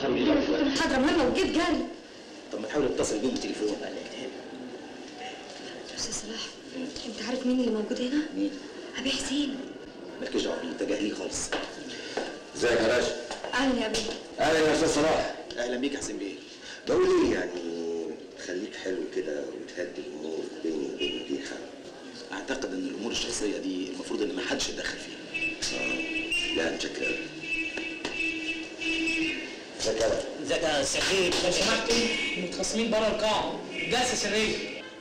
تاخروا انا كنت محاضره مهمه وجيت جري طب ما تحاول تتصل بيه بالتليفون استاذ صلاح انت عارف مين اللي موجود هنا؟ مين؟ ابي حسين مالكيش دعوه بيه انت جاهلي خالص ازيك يا باشا اهلا يا ابي اهلا يا استاذ صلاح اهلا بيك يا حسين بيه بقول ايه يعني خليك حلو كده وتهدي الامور بيني وبين ريحه اعتقد ان الامور الشخصيه دي المفروض ان ما حدش يتدخل فيها اه لا متشكر قوي ازيك يا ازيك يا سخيف لو سمحتوا متخاصمين بره القاعه جلسه سريه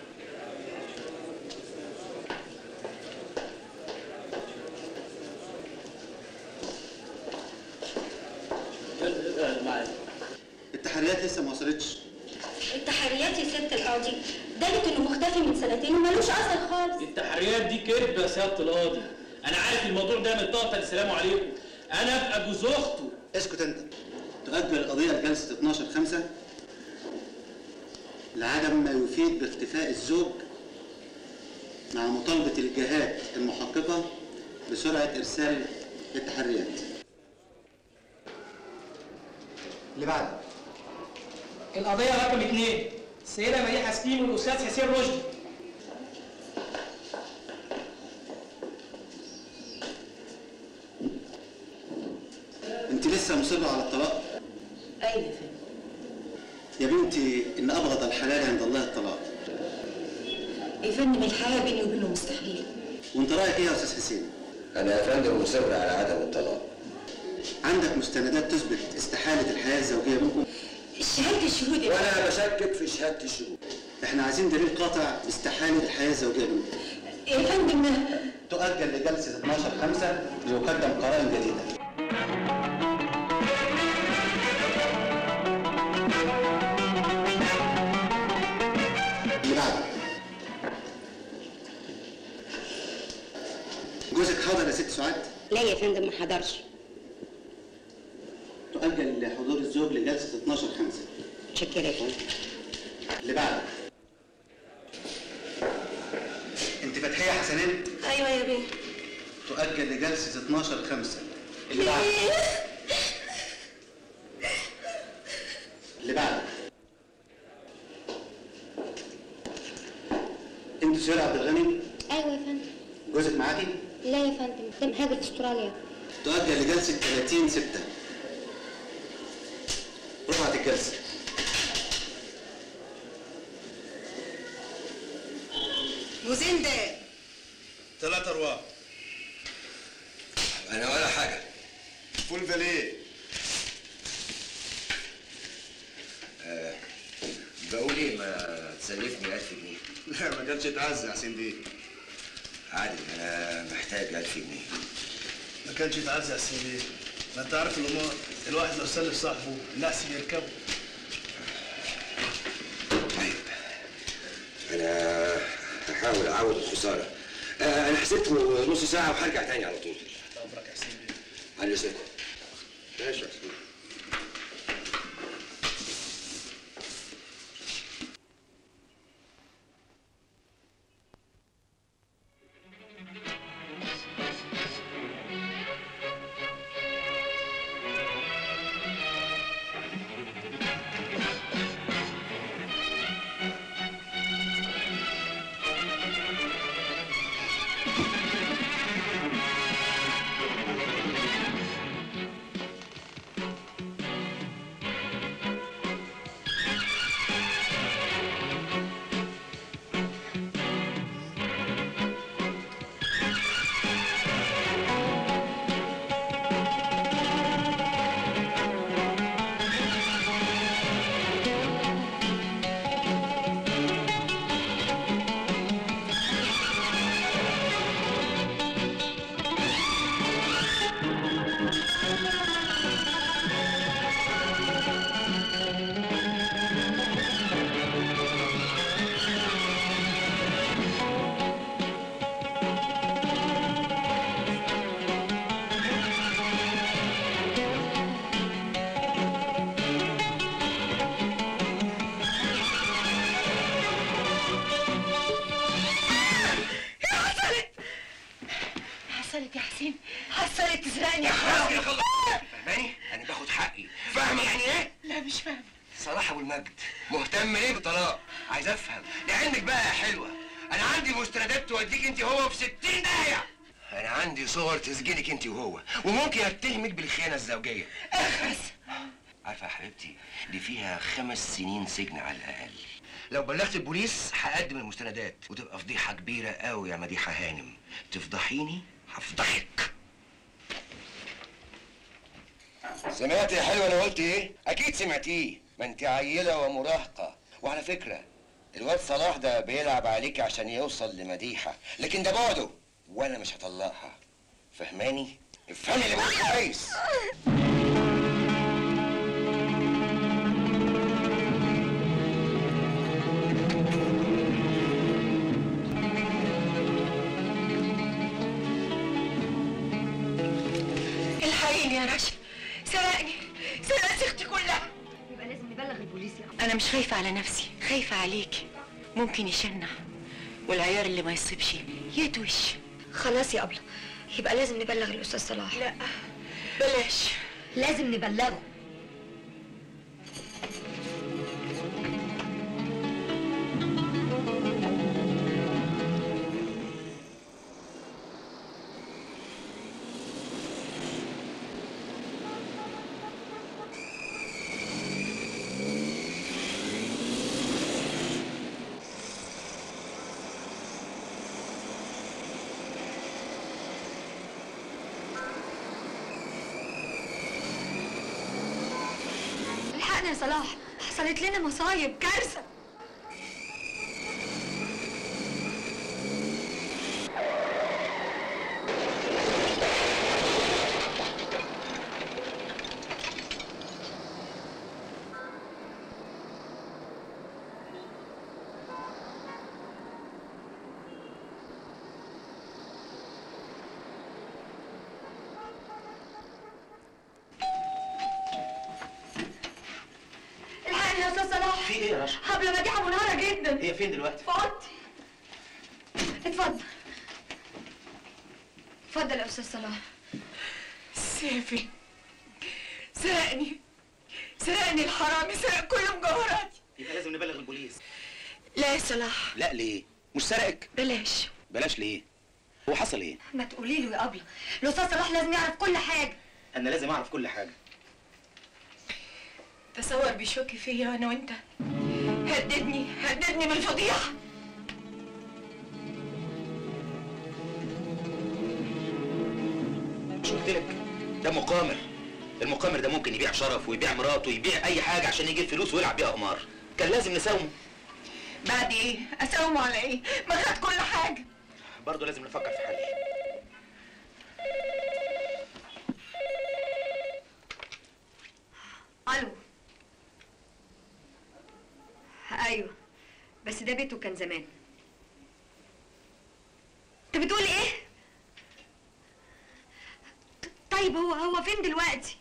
التحريات لسه ما وصلتش التحريات يا ست القاضي دالت انه مختفي من سنتين ومالوش اثر خالص التحريات دي كذب يا سياده القاضي انا عارف الموضوع ده من طاقه السلام عليكم انا ابقى جوز اخته اسكت انت تؤجل القضيه لجلسه 12 5 لعدم ما يفيد باختفاء الزوج مع مطالبه الجهات المحققه بسرعه ارسال التحريات اللي بعده القضيه رقم اثنين السيده مديحه سليم والاستاذ حسين رشدي انت لسه مصره على الطلاق ايوه يا فندم يا بنتي ان ابغض الحلال عند الله الطلاق يا فندم الحياه بيني وبينه مستحيل وانت رايك ايه يا استاذ حسين انا يا فندم مصر على عدم الطلاق عندك مستندات تثبت استحاله الحياه الزوجيه بينكم شهاده الشهود يا وانا بشكك في شهاده الشهود احنا عايزين دليل قاطع باستحاله الحياه الزوجيه بينكم يا فندم تؤجل لجلسه 12 5 ليقدم قرائن جديده اللي بعده جوزك حاضر يا ست سعاد لا يا فندم ما حضرش تؤجل لحضور الزوج لجلسه 12 5 متشكره يا فندم اللي بعده انت فتحيه حسنين ايوه يا بيه تؤجل لجلسه 12 5 اللي بعده اللي بعده انت سهير عبد الغني ايوه يا فندم جوزك معاكي لا يا فندم ده مهاجر في استراليا تؤجل لجلسه 30 6 رفعت الجلسه موزين ده ثلاث ارواح انا ولا حاجه فول فاليه آه بقول ايه ما تسلفني 1000 جنيه لا ما كانش يتعزى يا حسين بيه عادي انا محتاج 1000 جنيه ما كانش يتعزى يا حسين بيه ما انت عارف الامور الواحد لو سلف صاحبه الناس يركبه طيب انا هحاول اعوض الخساره آه انا حسبت نص ساعه وهرجع تاني على طول امرك يا حسين بيه على اذنكم ماشي يا حسين صلاح ابو المجد مهتم ليه بطلاق عايز افهم لعلمك بقى يا حلوه انا عندي مستندات توديك انت وهو في 60 داهيه انا عندي صور تسجلك انت وهو وممكن اتهمك بالخيانه الزوجيه اخرس عارفه يا حبيبتي دي فيها خمس سنين سجن على الاقل لو بلغت البوليس هقدم المستندات وتبقى فضيحه كبيره قوي يا مديحه هانم تفضحيني هفضحك سمعت يا حلوه انا قلت ايه؟ اكيد سمعتيه ما انت عيله ومراهقه وعلى فكره الواد صلاح ده بيلعب عليك عشان يوصل لمديحه لكن ده بعده وانا مش هطلقها فهماني؟ افهمي اللي بقولك كويس الحقيني يا رشا سرقني سرق سيختي كلها يبقى لازم نبلغ البوليس يا انا مش خايفه على نفسي خايفه عليكي ممكن يشنع والعيار اللي ما يصيبش يدوش خلاص يا أبلة يبقى لازم نبلغ الأستاذ صلاح لا بلاش لازم نبلغه الحقنا يا صلاح حصلت لنا مصايب كارثة الحقني يا أستاذ صلاح في ايه يا رشا؟ حبل مديحة منهارة جدا هي فين دلوقتي؟ في اوضتي اتفضل اتفضل يا استاذ صلاح سيفي سرقني سرقني الحرامي سرق كل مجوهراتي يبقى لازم نبلغ البوليس لا يا صلاح لا ليه؟ مش سرقك؟ بلاش بلاش ليه؟ هو حصل ايه؟ ما تقولي له يا ابله الاستاذ صلاح لازم يعرف كل حاجه انا لازم اعرف كل حاجه تصور بيشك فيا وانا وانت هددني هددني من الفضيحه مش قلت لك ده مقامر المقامر ده ممكن يبيع شرف ويبيع مراته ويبيع اي حاجه عشان يجيب فلوس ويلعب بيها قمار كان لازم نساومه بعد ايه اساومه على ايه ما خد كل حاجه برضه لازم نفكر في حل الو ايوه بس ده بيته كان زمان انت بتقول ايه ط- طيب هو هو فين دلوقتي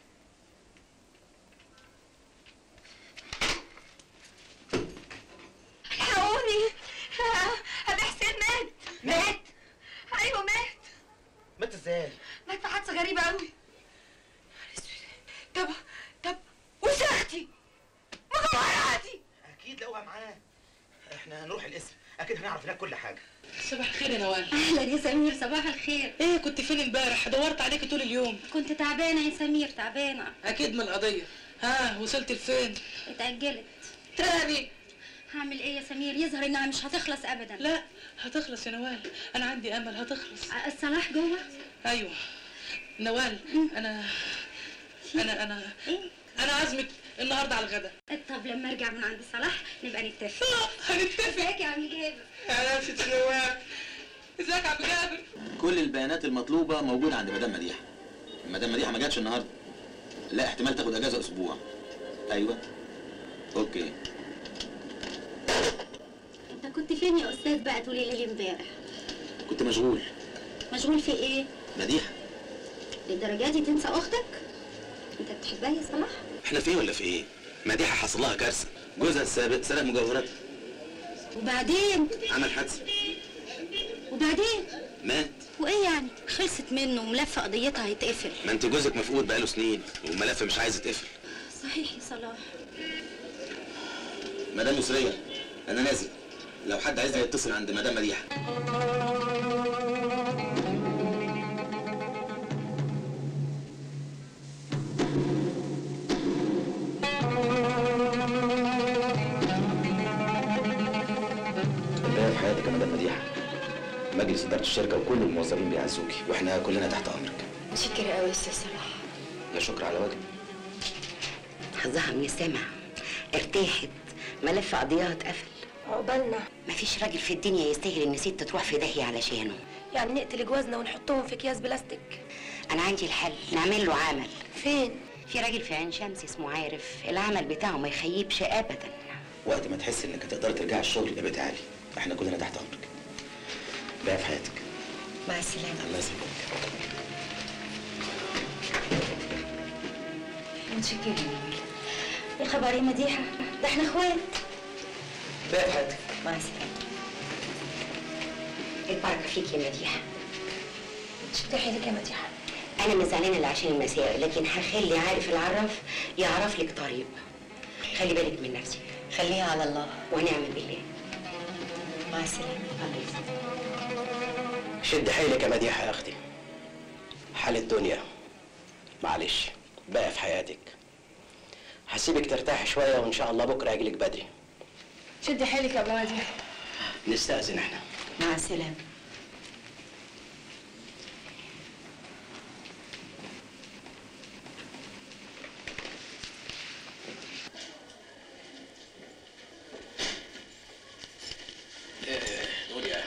الحقوني ابي حسين مات مات ايوه مات مات ازاي؟ مات في حادثه غريبه قوي طب طب وسختي مجوهراتي اكيد لقوها معاه احنا هنروح القسم اكيد هنعرف هناك كل حاجه صباح الخير يا نوال اهلا يا سمير صباح الخير ايه كنت فين امبارح دورت عليكي طول اليوم كنت تعبانه يا سمير تعبانه اكيد من القضيه ها وصلت لفين اتاجلت تاني هعمل ايه يا سمير يظهر انها مش هتخلص ابدا لا هتخلص يا نوال انا عندي امل هتخلص ع- الصلاح جوه ايوه نوال انا انا انا ايه انا عازمك النهارده على الغدا طب لما ارجع من عند صلاح نبقى نتفق هنتفق ازيك يا عم جابر يا نفسي نوال ازيك يا عم جابر كل البيانات المطلوبه موجوده عند مدام مديحه مدام مديحه ما جاتش النهارده لا احتمال تاخد اجازه اسبوع ايوه اوكي انت كنت فين يا استاذ بقى طول الليل امبارح كنت مشغول مشغول في ايه مديحه للدرجه دي تنسى اختك انت بتحبها يا صلاح احنا في ولا في ايه مديحه حصل لها كارثه جوزها السابق سرق مجوهراتها وبعدين عمل حادثه وبعدين مات وايه يعني خلصت منه وملف قضيتها هيتقفل ما انت جوزك مفقود بقاله سنين والملف مش عايز يتقفل صحيح يا صلاح مدام يسرية انا نازل لو حد عايزني يتصل عند مدام مديحة البداية في حياتك يا مدام مديحة مجلس إدارة الشركة وكل الموظفين بيعزوكي واحنا كلنا تحت أمرك متشكرة قوي يا استاذ صلاح لا شكر على واجب حظها من السمع ارتاحت ملف قضيها اتقفل عقبالنا مفيش راجل في الدنيا يستاهل ان ست تروح في داهيه علشانه يعني نقتل جوازنا ونحطهم في اكياس بلاستيك انا عندي الحل نعمل له عمل فين في راجل في عين شمس اسمه عارف العمل بتاعه ما يخيبش ابدا وقت ما تحس انك هتقدر ترجع الشغل يبقى تعالي احنا كلنا تحت امرك بقى في حياتك مع السلامة الله يسلمك متشكرة يا نوال يا خبر يا مديحه ده احنا اخوات بقى في حياتك مع السلامة البركه فيك يا مديحه شد حيلك يا مديحه انا مش زعلانه اللي عشان المسائل لكن هخلي عارف العراف يعرف لك طريق خلي بالك من نفسك خليها على الله ونعم بالله مع السلامة الله يسلمك شد حيلك يا مديحة يا أختي حال الدنيا معلش بقى في حياتك هسيبك ترتاحي شوية وإن شاء الله بكرة أجيلك بدري شدي حيلك يا ابو مديحه نستأذن احنا مع السلامة قولي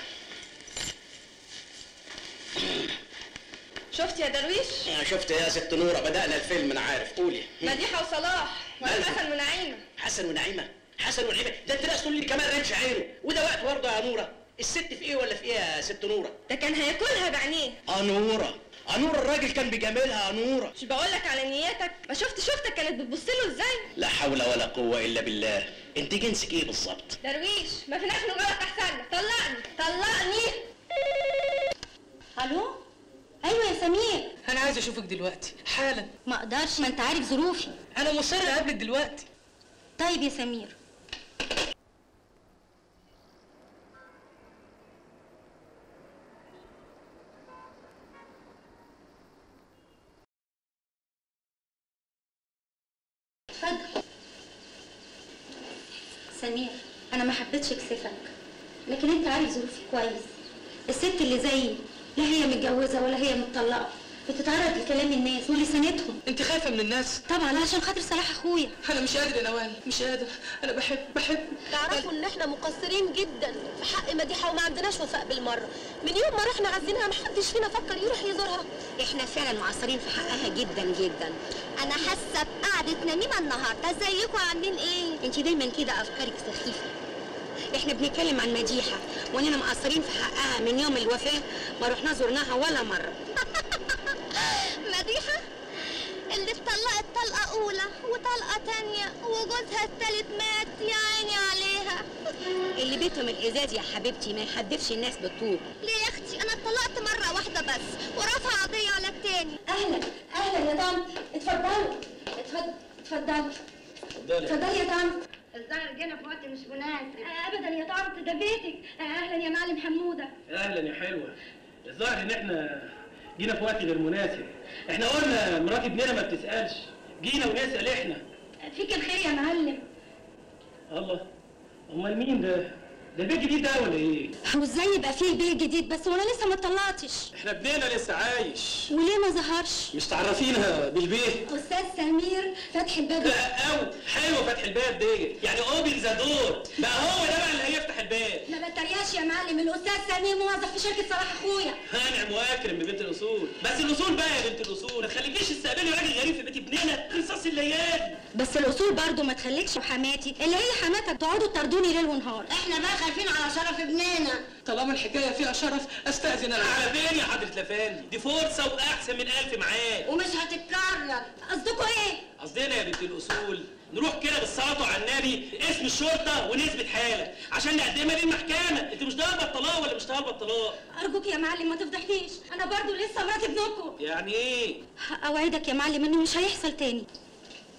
شفت يا درويش يا شفت يا ست نورة بدأنا الفيلم أنا عارف قولي مديحه وصلاح مالهم؟ والحسن ونعيمه حسن ونعيمة حسن ونعيمة ده أنت ناس تقول لي كمان رمش عينه وده وقت برضه يا نورة الست في إيه ولا في إيه يا ست نورة؟ ده كان هياكلها بعينيه آه نورة آه نورة الراجل كان بيجاملها يا نورة مش بقول لك على نياتك ما شفت شفتك كانت بتبص له ازاي لا حول ولا قوة إلا بالله أنت جنسك إيه بالظبط؟ درويش ما فيناش نجرك احسن لك طلقني طلقني الو ايوه يا سمير انا عايز اشوفك دلوقتي حالا ما اقدرش ما انت عارف ظروفي انا مصر اقابلك دلوقتي طيب يا سمير اتفضل سمير انا ما حبيتش اكسفك لكن انت عارف ظروفي كويس الست اللي زيي لا هي متجوزه ولا هي متطلقه بتتعرض لكلام الناس ولسانتهم انت خايفه من الناس طبعا عشان خاطر صلاح اخويا انا مش قادر يا نوال مش قادر انا بحب بحب تعرفوا ان احنا مقصرين جدا في حق مديحه وما عندناش وفاء بالمره من يوم ما رحنا عزينها محدش فينا فكر يروح يزورها احنا فعلا مقصرين في حقها جدا جدا انا حاسه بقعده نميمه النهارده ازيكم عاملين ايه انت دايما كده افكارك سخيفه احنا بنتكلم عن مديحه واننا مقصرين في حقها من يوم الوفاه ما رحنا زرناها ولا مره مديحه اللي اتطلقت طلقه اولى وطلقه تانية وجوزها التالت مات يا عيني عليها اللي بيتهم الازاز يا حبيبتي ما يحدفش الناس بالطوب ليه يا اختي انا اتطلقت مره واحده بس ورافعه قضيه على التاني اهلا اهلا يا طنط اتفضلوا اتفضل اتفضلي اتفضلي يا طنط الظاهر جينا في وقت مش مناسب ابدا يا طنط ده بيتك اهلا يا معلم حموده اهلا يا حلوه الظاهر ان احنا جينا في وقت غير مناسب احنا قلنا مرات ابننا ما بتسالش جينا ونسال احنا فيك الخير يا معلم الله امال مين ده ده البيت الجديد ده ولا ايه وازاي يبقى فيه بيت جديد بس وانا لسه ما اتطلقتش احنا ابننا لسه عايش وليه ما ظهرش مش تعرفينها بالبيت استاذ سمير فتح الباب لا قوي حلوه فتح الباب دي يعني اوبن ذا دور بقى هو ده بقى اللي هيفتح الباب ما بتريقش يا معلم الاستاذ سمير موظف في شركه صلاح اخويا هانعم واكرم ببنت الاصول بس الاصول بقى يا بنت الاصول ما تخليكيش تستقبلي راجل غريب في بيت ابننا قصص الليالي بس الاصول برضو ما تخليكش حماتي اللي هي حماتك تقعدوا تطردوني ليل ونهار احنا بقى خايفين على شرف ابننا طالما الحكايه فيها شرف استاذن انا على فين يا حضره الافندي دي فرصه واحسن من الف معاد ومش هتتكرر قصدكوا ايه قصدنا يا بنت الاصول نروح كده بالصلاه على النبي اسم الشرطه ونثبت حاله عشان نقدمها للمحكمه انت مش طالبه الطلاق ولا مش طالبه الطلاق ارجوك يا معلم ما تفضحنيش انا برضو لسه مرات ابنكم يعني ايه اوعدك يا معلم انه مش هيحصل تاني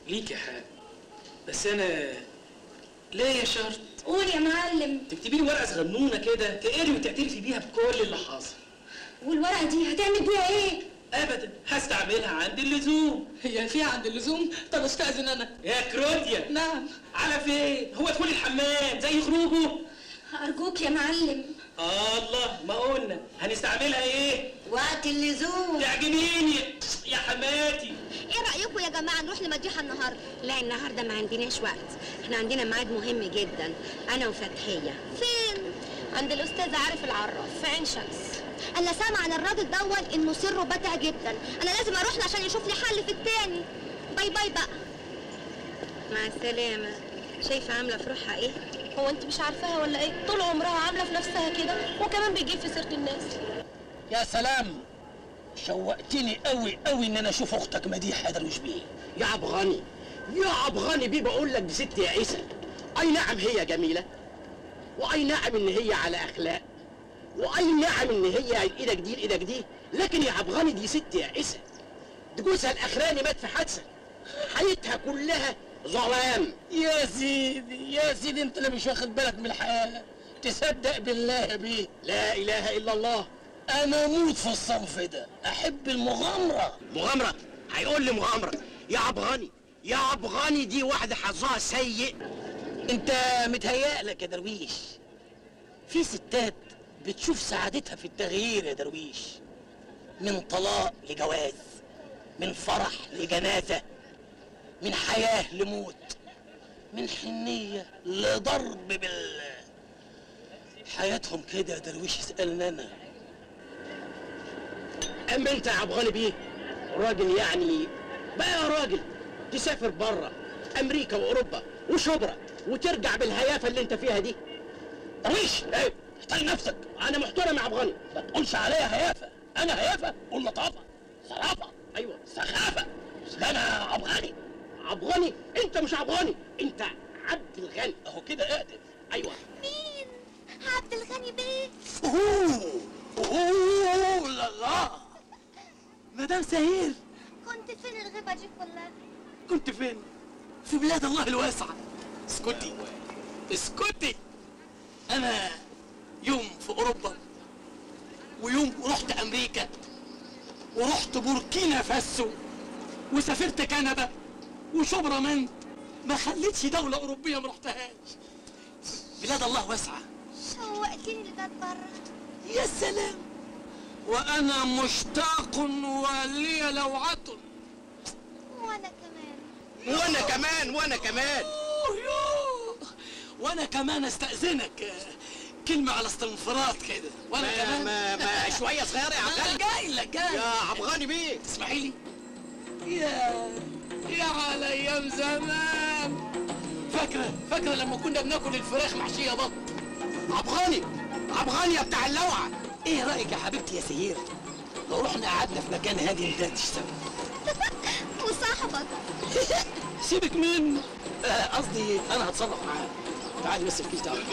ليك يا حاج بس انا ليا شرط قول يا معلم تكتبي لي ورقه صغنونه كده تقري وتعترفي بيها بكل اللي حاصل والورقه دي هتعمل بيها ايه ابدا هستعملها عند اللزوم هي في عند اللزوم طب استاذن انا يا كروديا نعم على فين هو دخول الحمام زي خروجه ارجوك يا معلم الله ما قلنا هنستعملها ايه وقت اللزوم تعجبيني يا حماتي ايه رايكم يا جماعه نروح لمديحه النهارده لا النهارده ما عندناش وقت احنا عندنا ميعاد مهم جدا انا وفتحيه فين عند الاستاذ عارف العراف في عين شمس انا سامعه عن الراجل دون انه سره بتع جدا انا لازم اروح له عشان يشوف لي حل في التاني باي باي بقى مع السلامه شايفه عامله في روحها ايه هو انت مش عارفاها ولا ايه طول عمرها عامله في نفسها كده وكمان بتجيب في سيره الناس يا سلام شوقتني قوي قوي ان انا اشوف اختك مديحه درويش بيه يا عبغاني يا عبغاني بيه بقول لك دي ست يا عيسى اي نعم هي جميله واي نعم ان هي على اخلاق واي نعم ان هي ايدك دي ايدك دي لكن يا عبغاني دي ست يا عيسى دي جوزها الاخراني مات في حادثه حياتها كلها ظلام يا سيدي يا سيدي انت اللي مش واخد بالك من الحياه تصدق بالله يا بيه لا اله الا الله انا اموت في الصنف ده احب المغامره مغامره هيقول لي مغامره يا عبغاني يا عبغاني دي واحده حظها سيء انت متهيألك يا درويش في ستات بتشوف سعادتها في التغيير يا درويش من طلاق لجواز من فرح لجنازة من حياة لموت من حنية لضرب بال حياتهم كده يا درويش اسألني أنا اما انت يا عبغاني بيه راجل يعني بقى يا راجل تسافر بره امريكا واوروبا وشبرا وترجع بالهيافه اللي انت فيها دي درويش ايه احترم نفسك انا محترم يا عبغاني ما تقولش عليا هيافة أنا هيافة قول لطافة صرافة ايوه سخافة ده أنا عبغاني عبغاني انت مش عبغاني انت عبد الغني أهو كده اقدم ايوه مين عبد الغني بيه أوه أوه لا لا مدام سهير كنت فين الغيبه دي كلها كنت فين؟ في بلاد الله الواسعة اسكتي اسكتي أنا يوم في أوروبا ويوم رحت أمريكا ورحت بوركينا فاسو وسافرت كندا وشبرا ما خليتش دولة أوروبية ما رحتهاش بلاد الله واسعة شوقتني لجد بره يا سلام وأنا مشتاق ولي لوعة وانا كمان وانا كمان وانا كمان أوه، يوه. وأنا كمان أستأذنك آه، كلمة على استنفرات كده وأنا ما كمان ما, ما شويه صغيره يا أنا عبغاني جاي لك جاي يا عبغاني بيه تسمحي لي يا يا على ايام زمان فاكره فاكره لما كنا بناكل الفراخ محشيه بط عبغاني عبغاني يا بتاع اللوعه ايه رايك يا حبيبتي يا سهير لو رحنا قعدنا في مكان هادي ندردش سوا وصاحبك سيبك منه آه، قصدي انا هتصرف معاه تعالي بس الكيس تعالي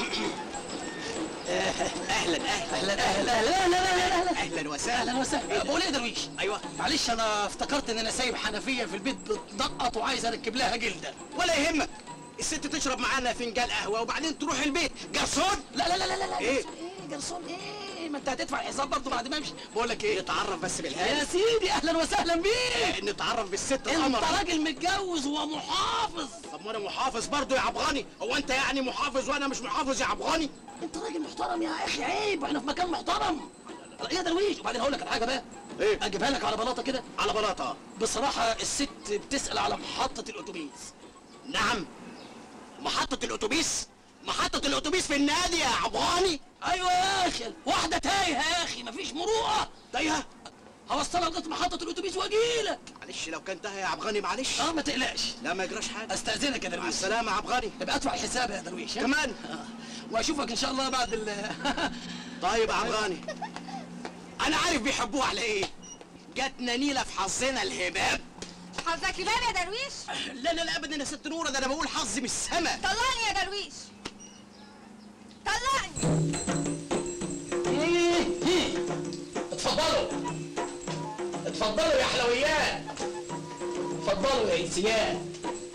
اهلا اهلا اهلا اهلا اهلا اهلا اهلا اهلا اهلا وسهلا اهلا وسهلا بقول ايه يا درويش ايوه معلش انا افتكرت ان انا سايب حنفيه في البيت بتنقط وعايز اركب لها جلده ولا يهمك الست تشرب معانا فنجان قهوه وبعدين تروح البيت جرسون لا لا لا لا لا ايه؟ جرسون ايه جرسون ايه ما انت هتدفع الحساب برضه بعد ما امشي بقول لك ايه نتعرف بس يا بالهادي سيدي اهلا وسهلا بيك نتعرف بالست انت القمر راجل متجوز ومحافظ طب ما انا محافظ برضه يا عبغاني هو انت يعني محافظ وانا مش محافظ يا عبغاني انت راجل محترم يا اخي عيب واحنا في مكان محترم يا درويش وبعدين هقول لك على حاجه بقى ايه اجيبها لك على بلاطه كده على بلاطه بصراحه الست بتسال على محطه الاتوبيس نعم محطة الأتوبيس محطة الأتوبيس في النادي يا عبغاني ايوه يا اخي واحده تايهه يا اخي مفيش مروءه تايهة هوصلها لغايه محطه الاتوبيس واجيلك معلش لو كان تايهة يا عبغاني معلش اه ما تقلقش لا ما يجراش حاجة استاذنك يا مع درويش السلامة يا عبغاني يبقى ادفع الحساب يا درويش ها؟ كمان آه. واشوفك ان شاء الله بعد ال طيب يا عبغاني أنا عارف بيحبوه على إيه جاتنا نيلة في حظنا الهباب حظك يبان يا درويش لا لا لا أبدا يا ست نورة ده أنا بقول حظي من السما طلعني يا درويش طلعني اتفضلوا اتفضلوا يا حلويات اتفضلوا يا انسيان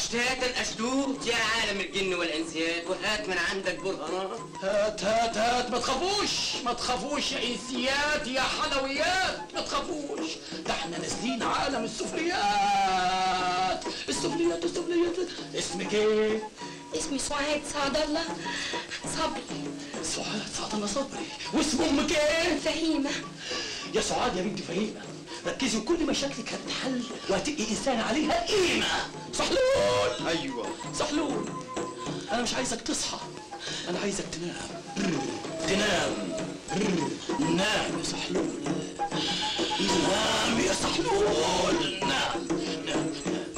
أشتاتا أشدود يا عالم الجن والإنسيات وهات من عندك برهانات هات هات هات ما تخافوش ما تخافوش يا انسيات يا حلويات ما تخافوش ده احنا نازلين عالم السفليات السفليات السفليات اسمك ايه؟ اسمي سعاد سعد الله صبري سعاد سعد الله صبري واسم امك ايه؟ فهيمة يا سعاد يا بنت فهيمة ركزي وكل مشاكلك هتتحل وهتبقي انسان عليها قيمة صحلول ايوه صحلول انا مش عايزك تصحى انا عايزك تنام تنام نام يا صحلول نام يا صحلول نام نام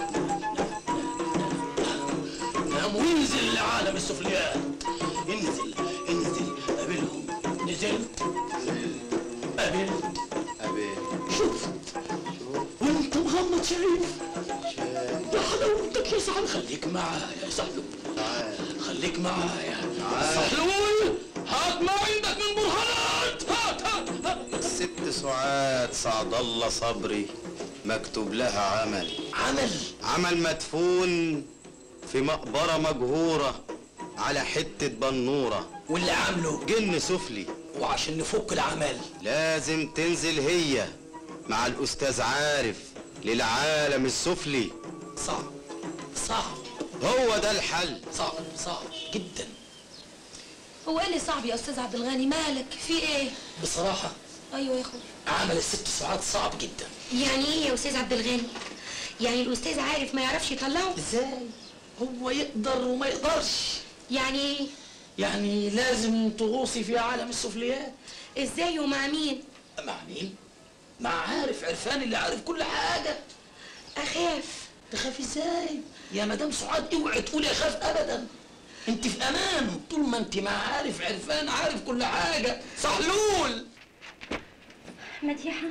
نام وانزل لعالم السفليات انزل انزل قابلهم نزلت قابلت قابلت شفت وانت مغمض شايف يا حلاوتك يا سعد خليك معايا يا صحلول خليك معايا صحلول هات ما عندك من برهانات هات هات هات الست سعاد سعد الله صبري مكتوب لها عمل عمل عمل مدفون في مقبرة مجهورة على حتة بنورة واللي عامله جن سفلي وعشان نفك العمل لازم تنزل هي مع الأستاذ عارف للعالم السفلي صعب صعب هو ده الحل صعب صعب جدا هو ايه اللي صعب يا استاذ عبد الغني مالك في ايه بصراحة ايوه يا اخويا عمل الست سعاد صعب جدا يعني ايه يا استاذ عبد الغني يعني الاستاذ عارف ما يعرفش يطلعه ازاي هو يقدر وما يقدرش يعني ايه يعني لازم تغوصي في عالم السفليات ازاي ومع مين مع مين؟ مع عارف عرفان اللي عارف كل حاجة اخاف تخافي ازاي؟ يا مدام سعاد اوعي تقولي اخاف ابدا انت في امان طول ما انت مع عارف عرفان عارف كل حاجة صحلول مديحة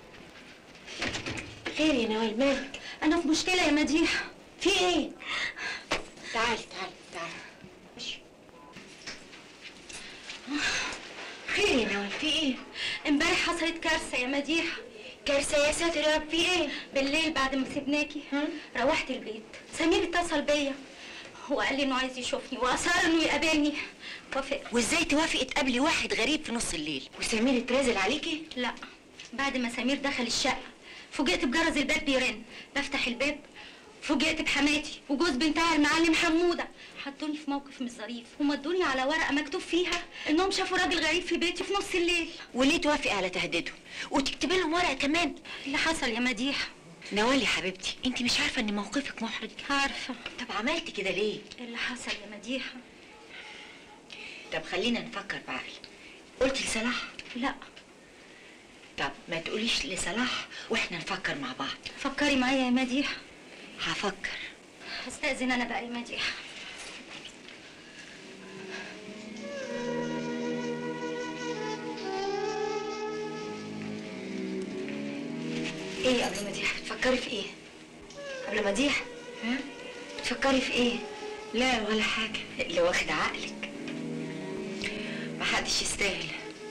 خير يا نوال مالك أنا في مشكلة يا مديحة في ايه تعالي تعالي تعالي ماشي خير يا نوال في ايه امبارح حصلت كارثة يا مديحة كارثة يا ساتر يا رب في ايه بالليل بعد ما سبناكي روحت البيت سمير اتصل بيا وقال لي انه عايز يشوفني واصر انه يقابلني وافقت وازاي توافقي تقابلي واحد غريب في نص الليل وسمير اترازل عليكي لا بعد ما سمير دخل الشقة فوجئت بجرس الباب بيرن بفتح الباب فوجئت بحماتي وجوز بنتها المعلم حمودة حطوني في موقف مش ظريف ومدوني على ورقة مكتوب فيها انهم شافوا راجل غريب في بيتي في نص الليل وليه توافقي على تهديدهم وتكتبي لهم ورقه كمان اللي حصل يا مديحة نوال يا حبيبتي انت مش عارفه ان موقفك محرج عارفة طب عملتي كده ليه اللي حصل يا مديحة طب خلينا نفكر بعقل قلتي لصلاح لا طب ما تقوليش لصلاح واحنا نفكر مع بعض فكري معايا يا مديحة هفكر هستأذن انا بقى يا مديحة ايه قبل مديحة بتفكري في ايه قبل مديحة ها بتفكري في ايه لا ولا حاجة اللي واخد عقلك محدش يستاهل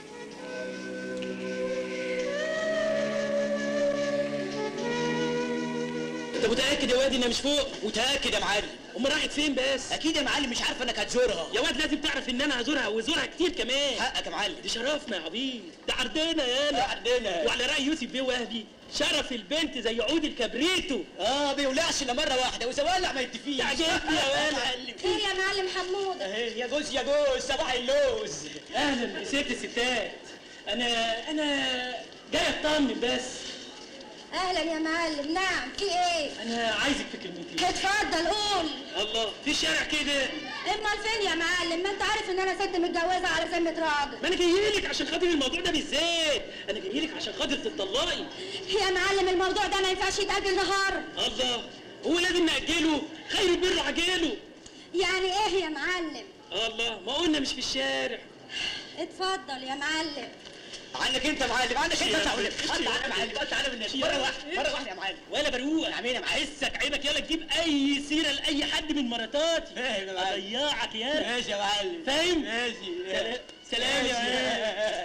انت متاكد يا واد انها مش فوق متاكد يا معلم امال راحت فين بس اكيد يا معلم مش عارفه انك هتزورها يا واد لازم تعرف ان انا هزورها وزورها كتير كمان حقك يا معلم دي شرفنا يا عبيد ده عرضنا يالا عرضنا وعلى راي يوسف بيه وهبي شرف البنت زي عود الكبريتو اه بيولعش الا مره واحده واذا ولع ما يتفيش عجبني يا معلم خير يا معلم حمود اهي يا جوز يا جوز صباح اللوز اهلا ست الستات انا انا جاي اطمن بس اهلا يا معلم نعم في ايه انا عايزك في كلمتين اتفضل قول الله في الشارع كده امال فين يا معلم ما انت عارف ان انا ست متجوزه على ذمه راجل ما انا جاي لك عشان خاطر الموضوع ده بالذات انا جاي لك عشان خاطر تتطلقي يا معلم الموضوع ده ما ينفعش يتاجل نهار الله هو لازم ناجله خير البر عجاله يعني ايه يا معلم الله ما قلنا مش في الشارع اتفضل يا معلم عنك انت يا معلم عنك انت تعالى تعالى يا معلم تعالى بالنبي مره واحده مره واحده يا معلم ولا بروق يا عمين حسك عيبك يلا تجيب اي سيره لاي حد من مراتاتي فاهم يا معلم اضيعك يا ماشي يا معلم فاهم ماشي سلام يا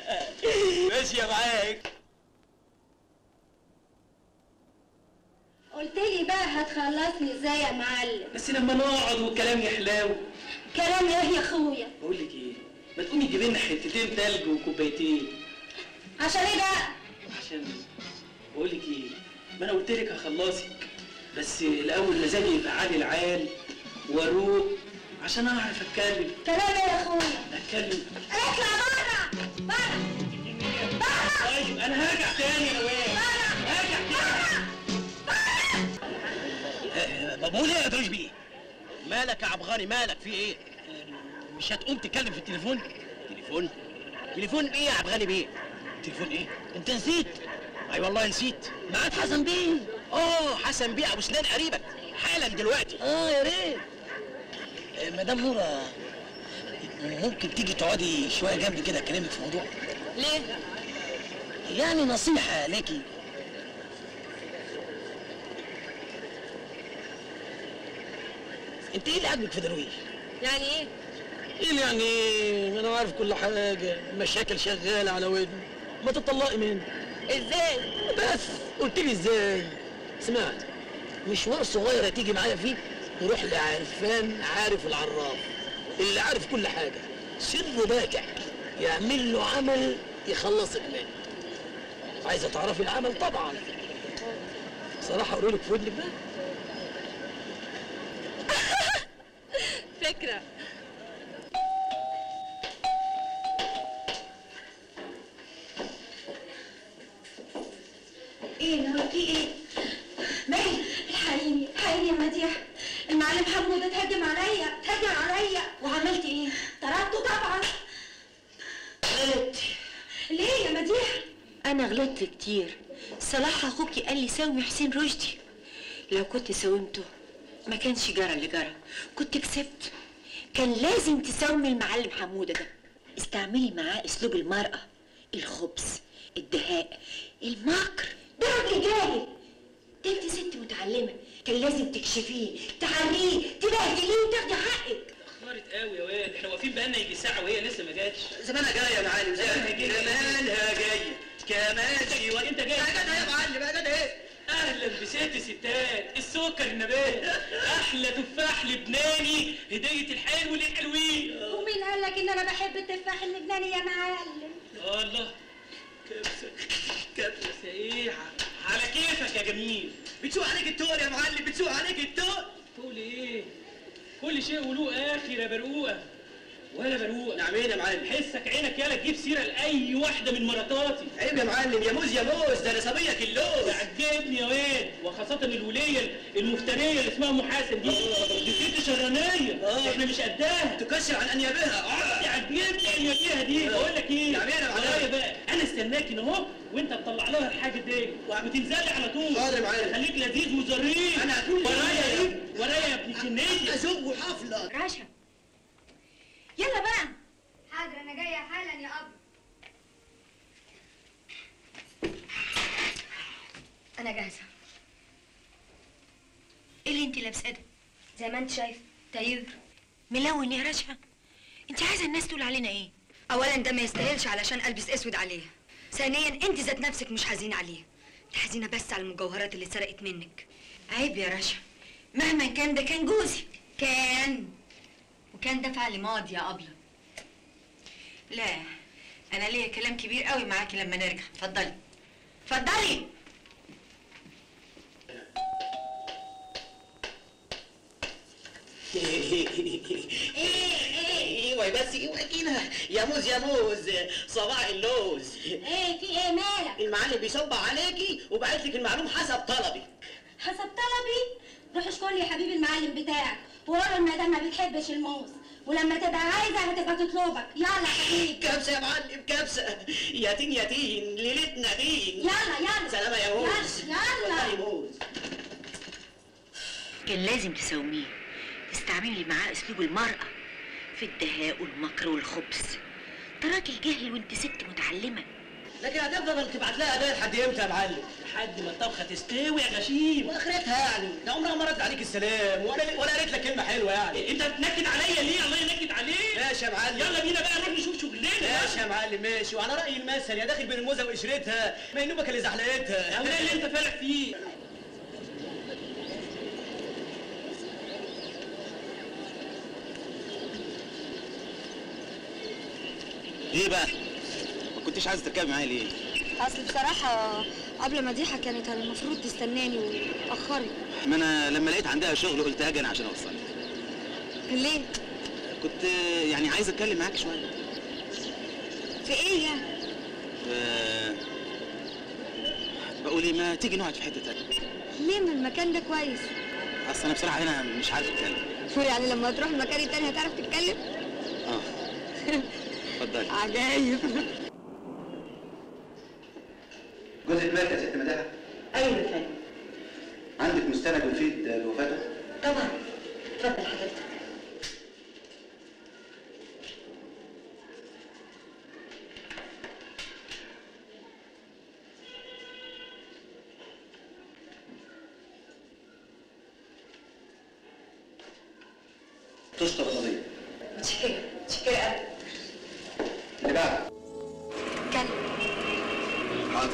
معلم ماشي يا معاك قلت لي بقى هتخلصني ازاي يا معلم بس لما نقعد والكلام يحلاو كلام ايه يا اخويا بقول لك ايه ما تقومي تجيبي لنا حتتين تلج وكوبايتين عشان ايه بقى عشان بقول لك ايه ما انا قلت لك هخلصك بس الاول مزاجي يبقى عالي العال واروق عشان اعرف اتكلم كلام ايه يا اخويا اتكلم اطلع بره بره طيب انا هرجع تاني يا واد هرجع تاني بقول ايه يا دروش بيه مالك يا عبغاني مالك في ايه مش هتقوم تتكلم في التليفون تليفون تليفون ايه يا عبغاني بيه تليفون ايه انت نسيت اي والله نسيت معاك حسن بيه اه حسن بيه ابو سنان قريبك حالا دلوقتي اه يا ريت آه، مدام نورة ممكن تيجي تقعدي شويه جنبي كده اكلمك في موضوع ليه؟ يعني نصيحه ليكي انت ايه اللي عاجبك في درويش؟ يعني ايه؟ ايه اللي يعني ايه؟ انا عارف كل حاجه مشاكل شغاله على ودني ما تطلقي منه ازاي؟ بس قلت لي ازاي؟ اسمع مشوار صغير هتيجي معايا فيه نروح لعرفان عارف العراف اللي عارف كل حاجه سر باكع يعمل له عمل يخلصك منه عايزه تعرفي العمل طبعا صراحه اقول لك في ودنك بقى فكرة ايه نور في ايه؟ مالي الحقيني الحقيني يا مديح المعلم حمود اتهجم عليا اتهجم عليا وعملت ايه؟ طردته طبعا غلطت ليه يا مديح؟ انا غلطت كتير صلاح اخوكي قال لي ساومي حسين رشدي لو كنت ساومته ما كانش جرى اللي جرى كنت كسبت كان لازم تساومي المعلم حموده ده استعملي معاه اسلوب المراه الخبز الدهاء المكر ده راجل جاهل ده انت ست متعلمه كان لازم تكشفيه تعليه تبهدليه وتاخدي حقك اخبارت قوي يا واد احنا واقفين بقالنا يجي ساعه وهي لسه ما جاتش زمانها جايه يا معلم زمانها جايه كمالها جايه كمان ايوه انت جاي يا جدع يا معلم يا جدع ايه اهلا بست ستات السكر النبات احلى تفاح لبناني هديه الحلو للحلوين ومين قال لك ان انا بحب التفاح اللبناني يا معلم؟ الله كبسه كبسه ايه على كيفك يا جميل بتسوق عليك التور يا معلم بتسوق عليك التور تقول ايه كل شيء وله اخر يا برقوقه ولا برقوقه نعمين يا معلم حسك عينك يالا تجيب سيره لاي واحده من مراتاتي عيب يا معلم يا موز يا موز ده انا صبيك اللوز تعجبني يا واد وخاصة الولية المفترية اللي اسمها ام حسن دي دي ست شرانية احنا مش قدها تكشر عن انيابها تعجبني انيابيها دي بقول لك ايه تعملها يا معلم. ورايا بقى انا استناك هنا اهو وانت تطلع لها الحاجة دي وتنزلي على طول حاضر يا معلم. خليك لذيذ وظريف أنا هكون ورايا لذيذ. ايه ورايا يا ابن الجنية ازوق حفله رشا يلا بقى حاضر انا جايه حالا يا اب انا جاهزه ايه اللي انت لابساه ده زي ما انت شايف طيب ملون يا رشا انت عايزه الناس تقول علينا ايه اولا ده ما يستاهلش علشان البس اسود عليه ثانيا انت ذات نفسك مش حزينه عليه انت حزينه بس على المجوهرات اللي اتسرقت منك عيب يا رشا مهما كان ده كان جوزي كان وكان ده فعل ماضي يا ابله لا انا ليا كلام كبير قوي معاكي لما نرجع اتفضلي اتفضلي ايوه بس ايوه كده يا موز يا موز صباح اللوز ايه في ايه مالك؟ المعلم بيصب عليكي وبعت لك المعلوم حسب طلبي حسب طلبي روح اشكر لي يا حبيبي المعلم بتاعك وقول له المدام ما بتحبش الموز ولما تبقى عايزه هتبقى تطلبك يلا يا حبيبي كبسه يا معلم كبسه ياتين ياتين ليلتنا دين يلا يلا سلامة يا موز يلا يلا والله موز كان لازم تساوميه تستعملي معاه اسلوب المرأة في الدهاء والمكر والخبز ده راجل جاهل وانت ست متعلمة لكن هتفضل تبعت لها هدايا لحد امتى يا معلم؟ لحد ما الطبخة تستوي يا غشيم واخرتها يعني ده عمرها ما ردت عليك السلام ولا ولا قالت لك كلمه حلوه يعني انت بتنكد عليا ليه الله ينكد عليك ماشي يا معلم يلا بينا بقى نروح نشوف شغلنا ماشي يا معلم ماشي وعلى راي المثل يا داخل بين الموزه وقشرتها ما ينوبك اللي زحلقتها يا وليه اللي انت فالح فيه ايه بقى؟ ما كنتش عايز تركبي معايا ليه؟ اصل بصراحه قبل مديحه كانت المفروض تستناني واتاخرت ما انا لما لقيت عندها شغل قلت اجي انا عشان اوصلك ليه كنت يعني عايز اتكلم معاك شويه في ايه يعني ف- بقول ايه ما تيجي نقعد في حته تانيه ليه ما المكان ده كويس اصل انا بصراحه هنا مش عارف اتكلم يعني لما تروح المكان التاني هتعرف تتكلم اه اتفضلي عجايب جوزك مات يا ست مداحة ايوه يا فندم عندك مستند يفيد بوفاته طبعا اتفضل حضرتك تشطب القضية متشكرة متشكرة قوي اللي بعده اتكلم حاضر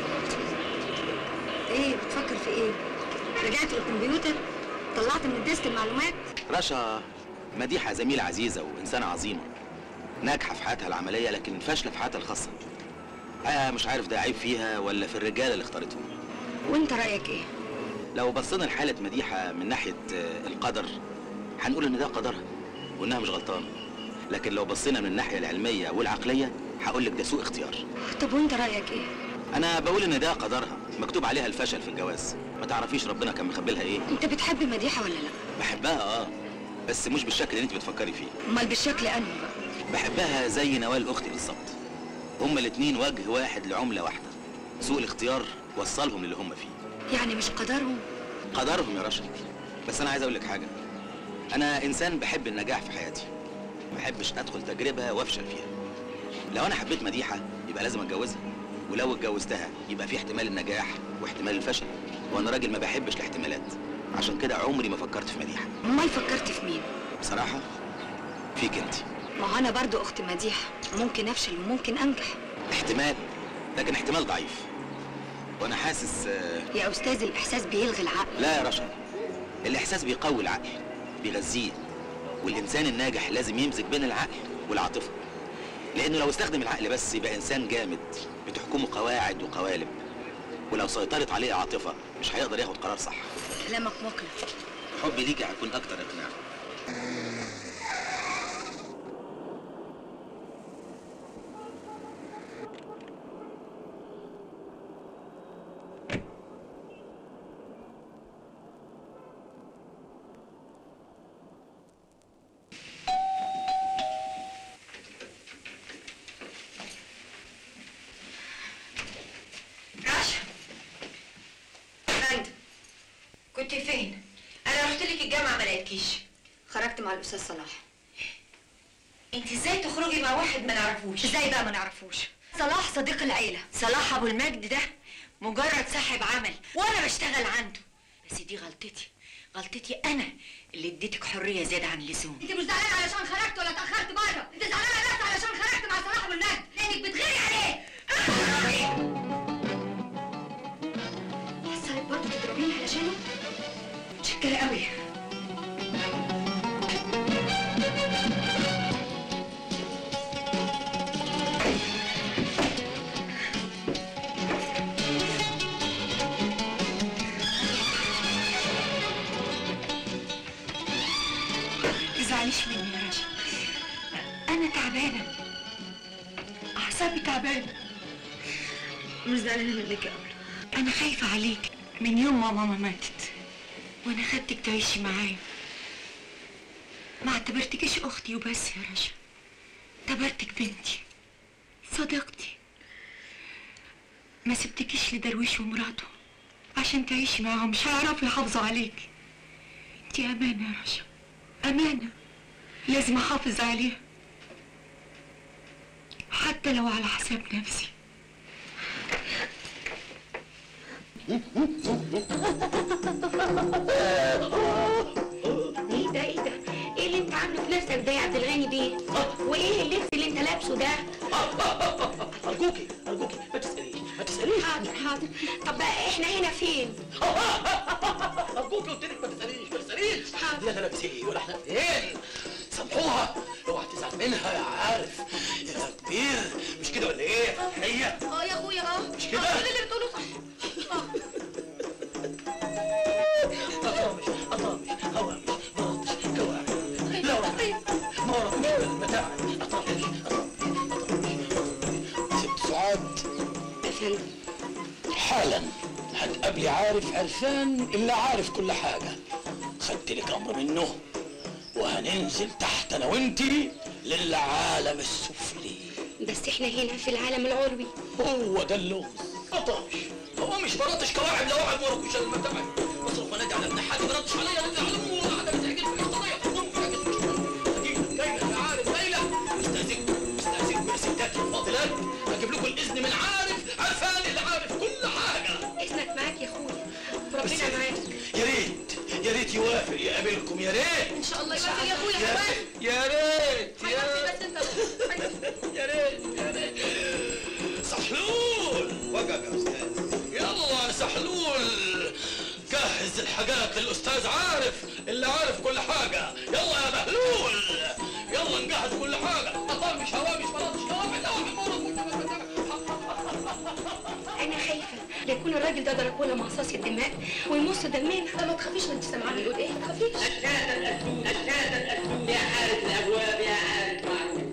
ايه بتفكر في ايه رجعت للكمبيوتر طلعت من الديسك المعلومات رشا مديحه زميله عزيزه وانسانه عظيمه ناجحه في حياتها العمليه لكن فاشله في حياتها الخاصه آه مش عارف ده عيب فيها ولا في الرجاله اللي اختارتهم وانت رايك ايه لو بصينا لحاله مديحه من ناحيه آه، القدر هنقول ان ده قدرها وانها مش غلطانه لكن لو بصينا من الناحيه العلميه والعقليه هقول لك ده سوء اختيار طب وانت رايك ايه انا بقول ان ده قدرها مكتوب عليها الفشل في الجواز ما تعرفيش ربنا كان مخبي لها ايه انت بتحب مديحه ولا لا بحبها اه بس مش بالشكل اللي انت بتفكري فيه امال بالشكل انهي بقى بحبها زي نوال اختي بالظبط هما الاتنين وجه واحد لعمله واحده سوء الاختيار وصلهم للي هم فيه يعني مش قدرهم قدرهم يا رشا بس انا عايز اقول لك حاجه انا انسان بحب النجاح في حياتي ما بحبش ادخل تجربه وافشل فيها لو انا حبيت مديحه يبقى لازم اتجوزها ولو اتجوزتها يبقى في احتمال النجاح واحتمال الفشل وانا راجل ما بحبش الاحتمالات عشان كده عمري ما فكرت في مديحه امال فكرت في مين بصراحه فيك انت ما هو انا برضو اخت مديحه ممكن افشل وممكن انجح احتمال لكن احتمال ضعيف وانا حاسس آه، يا استاذ الاحساس بيلغي العقل لا يا رشا الاحساس بيقوي العقل بيغذيه والانسان الناجح لازم يمزج بين العقل والعاطفه لانه لو استخدم العقل بس يبقى انسان جامد بتحكمه قواعد وقوالب ولو سيطرت عليه عاطفه مش هيقدر ياخد قرار صح كلامك مقنع حبي ليكي هيكون اكتر اقناع رشا فندم كنت فين؟ انا رحت لك الجامعه ما لقيتكيش خرجت مع الاستاذ صلاح انت ازاي تخرجي مع واحد ما نعرفوش ازاي بقى ما نعرفوش صلاح صديق العيله صلاح ابو المجد ده مجرد صاحب عمل وانا بشتغل عنده بس دي غلطتي غلطتي انا اللي اديتك حريه زياده عن اللزوم انت مش زعلانه علشان خرجت ولا اتاخرت بره انت زعلانه بس علشان خرجت مع صلاح ابو المجد لانك بتغيري عليه حاسه برضه تضربيني علشانه متشكره قوي تزعليش مني يا رشا انا تعبانه اعصابي تعبانه مش زعلانه منك يا قمر انا خايفه عليك من يوم ما ماما ماتت وانا خدتك تعيشي معايا ما اعتبرتكيش اختي وبس يا رشا اعتبرتك بنتي صديقتي ما سبتكيش لدرويش ومراته عشان تعيشي معاهم مش هيعرفوا يحافظوا عليك انتي امانه يا رشا امانه لازم احافظ عليها حتى لو على حساب نفسي ايه ده ايه ده؟ ايه اللي انت عامله في نفسك ده يا عبد الغني بيه؟ وايه اللبس اللي انت لابسه ده؟ ارجوكي ارجوكي ما تساليش ما تساليش حاضر حاضر طب بقى احنا هنا فين؟ ارجوكي قلت لك ما تساليش ما تساليش حاضر. لا لا لا ايه ولا احنا ايه سامحوها اوعى تزعل منها يا عارف يا كبير مش كده ولا ايه يا فتحيه اه يا اخويا اه مش كده؟ آه، كل اللي بتقوله صح آه. اطامش اطامش هوامش بطش كوامش لا مورا متاع اطامش ست سعاد افندم حالا هتقابلي عارف عرفان اللي عارف كل حاجة خدت لك أمر منه وهننزل تحت أنا وأنتي للعالم السفلي بس احنا هنا في العالم العربي هو ده اللغز بطاش هو مش برطش كواعب لو واحد ورك وشال المتاعب اصرف ونادي على ابن حاج برطش عليا وانت على امه قاعده بتعجل في القضيه جايله يا عارف جايله استاذنكم استاذنكم يا ستات الفاضلات هجيب لكم الاذن من عارف عرفان اللي عارف كل حاجه اذنك معاك يا اخويا بس ربنا معاك يا ريت يا ريت يوافق يقابلكم يا ريت ان شاء الله يوافق يا اخويا يا كمان ريت يا ريت يا حياتي بس انت يا ريت يا ريت سحلول وقف يا استاذ يلا يا سحلول جهز الحاجات للاستاذ عارف اللي عارف كل حاجه يلا يا بهلول يلا نجهز كل حاجه اطامش هوامش مراتش كوامش لا واحد انا خايفه لا يكون الراجل ده ضربونا مصاص الدماء ويمص دمنا لا ما تخافيش ما انت سامعاني بيقول ايه ما تخافيش أشهادا الأسود أشهادا الأسود يا عارف الأبواب يا عارف معروف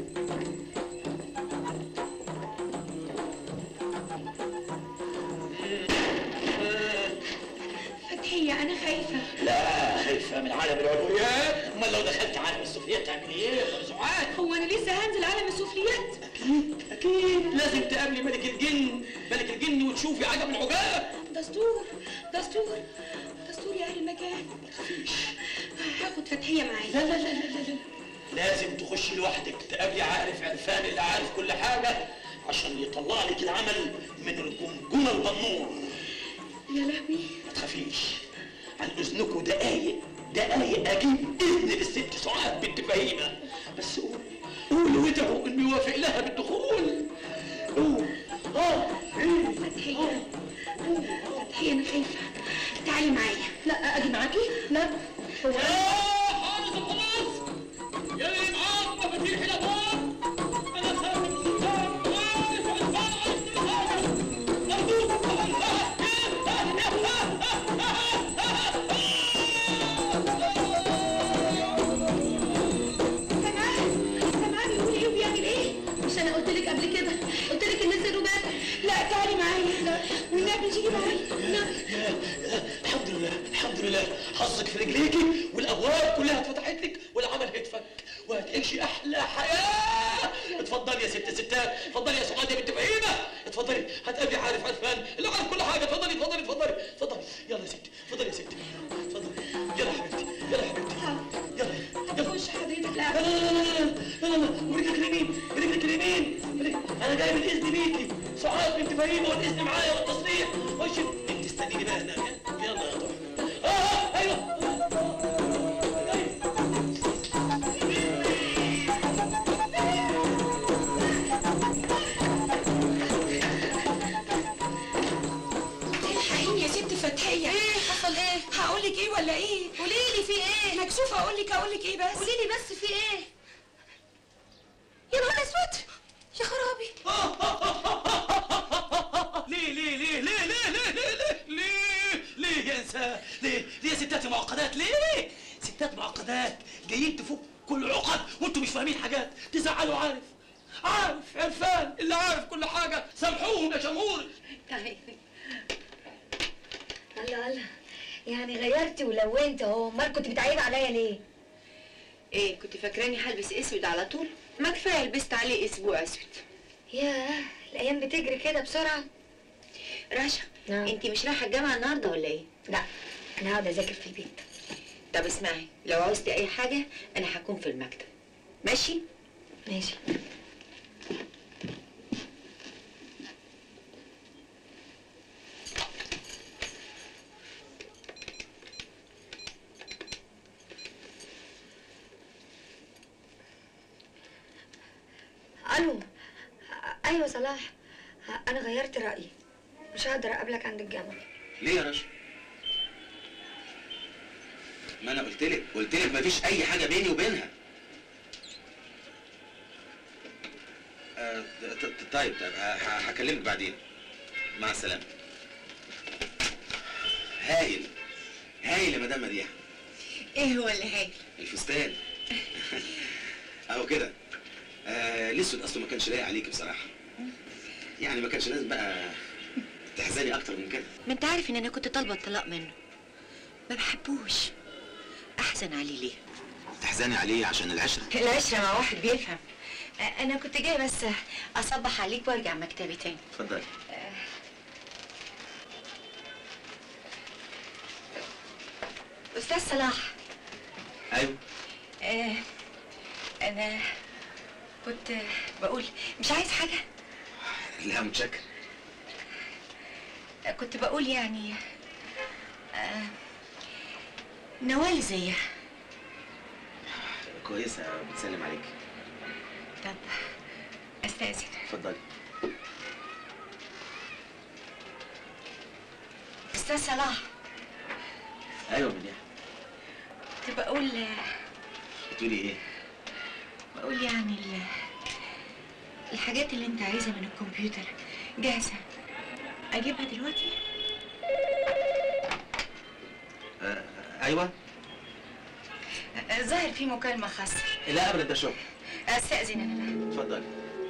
فتحيه انا خايفه لا خايفه من عالم العلويات امال لو دخلت عالم السفليات تعملي ايه يا سعاد هو انا لسه هنزل عالم السفليات اكيد اكيد لازم تقابلي ملك الجن ملك الجن وتشوفي عجب العجاب دستور دستور دستور يا اهل المكان هاخد فتحيه معايا لا لا لا لا لا لازم تخشي لوحدك تقابلي عارف عرفان اللي عارف كل حاجة عشان يطلع لك العمل من الجمجمة البنور يا لهوي ما تخافيش عن اذنكم دقايق دقايق اجيب اذن للست سعاد بنت فهيمة بس قول قولوا وادعوا انه يوافق لها بالدخول قول اه ايه فتحيه فتحيه انا خايفه تعالي معايا لا اجي معاكي لا هو حارس الخلاص يا اللي معاك مفاتيح الابواب انا خايف من السكان وعارف عرفان عايز الحاجه ارجوك سامعاني بيقول ايه وبيعمل ايه مش انا قلت لك قبل كده قلت لك الناس الرجال لا تعالي معايا لا والنبي تيجي معايا والنبي الحمد لله الحمد لله حظك في رجليكي والابواب كلها اتفتحت لك والعمل هيتفك وهتعيشي احلى حياه اتفضلي يا ست ستات اتفضلي يا سعاد يا بنت فهيمه اتفضلي هتقابلي عارف عرفان اللي عارف كل حاجه اتفضلي اتفضلي اتفضلي اتفضلي يلا يا ستي اتفضلي يا ستي اتفضلي يلا يا حبيبتي يلا يا حبيبتي يلا يلا خش حضرتك لا لا لا لا لا لا لا لا ورجلك اليمين رجلك اليمين رجلك- انا جايب الاذن بيكي سعاد بنت فهيمه والاذن معايا والتصريح خش انت استنيني بقى هناك يلا يا ضحى اه اه ايوه الحقيني يا ست فتحيه ايه حصل ايه هقول لك ايه ولا ايه قولي لي في ايه مكسوفه اقول لك اقول لك ايه بس قولي لي بس في ايه يا نهار اسود يا خرابي ليه ليه ليه ليه ليه ليه ليه ليه ليه ليه يا انسان ليه ليه يا ستات معقدات ليه ستات معقدات جايين تفكوا العقد وانتوا مش فاهمين حاجات تزعلوا عارف عارف عرفان اللي عارف كل حاجه سامحوهم يا جمهور الله الله يعني غيرتي ولونت اهو امال كنت بتعيب عليا ليه ايه كنت فاكراني هلبس اسود على طول ما كفايه لبست عليه اسبوع اسود ياه الايام بتجري كده بسرعه رشا نعم. انت مش رايحه الجامعه النهارده ولا ايه لا انا هقعد اذاكر في البيت طب اسمعي لو عوزتي اي حاجه انا هكون في المكتب ماشي ماشي الو ايوه صلاح انا غيرت رايي مش هقدر اقابلك عند الجامعه ليه يا رشا؟ ما انا قلت لك قلت لك مفيش اي حاجه بيني وبينها آه ط- ط- طيب طيب ه- ه- هكلمك بعدين مع السلامه هايل هايل يا مدام مديحه ايه هو اللي هايل الفستان اهو كده آه الاسود اصله ما كانش لايق عليك بصراحه يعني ما كانش لازم بقى تحزني اكتر من كده ما انت عارف ان انا كنت طالبه الطلاق منه ما بحبوش احزن عليه ليه تحزني عليه عشان العشره العشرة مع واحد بيفهم آه، انا كنت جايه بس اصبح عليك وارجع مكتبي تاني اتفضلي استاذ صلاح ايوه آه انا كنت بقول مش عايز حاجه لا متشكر آه، كنت بقول يعني آه نوال زيها كويسه بتسلم عليك طب استاذن اتفضلي استاذ صلاح ايوه مديحه كنت بقول بتقولي ايه بقول يعني ال- الحاجات اللي انت عايزها من الكمبيوتر جاهزه اجيبها دلوقتي آه ايوه آه، ظاهر في مكالمه خاصه لا ابدا ده شغل استاذن انا بقى. اتفضلي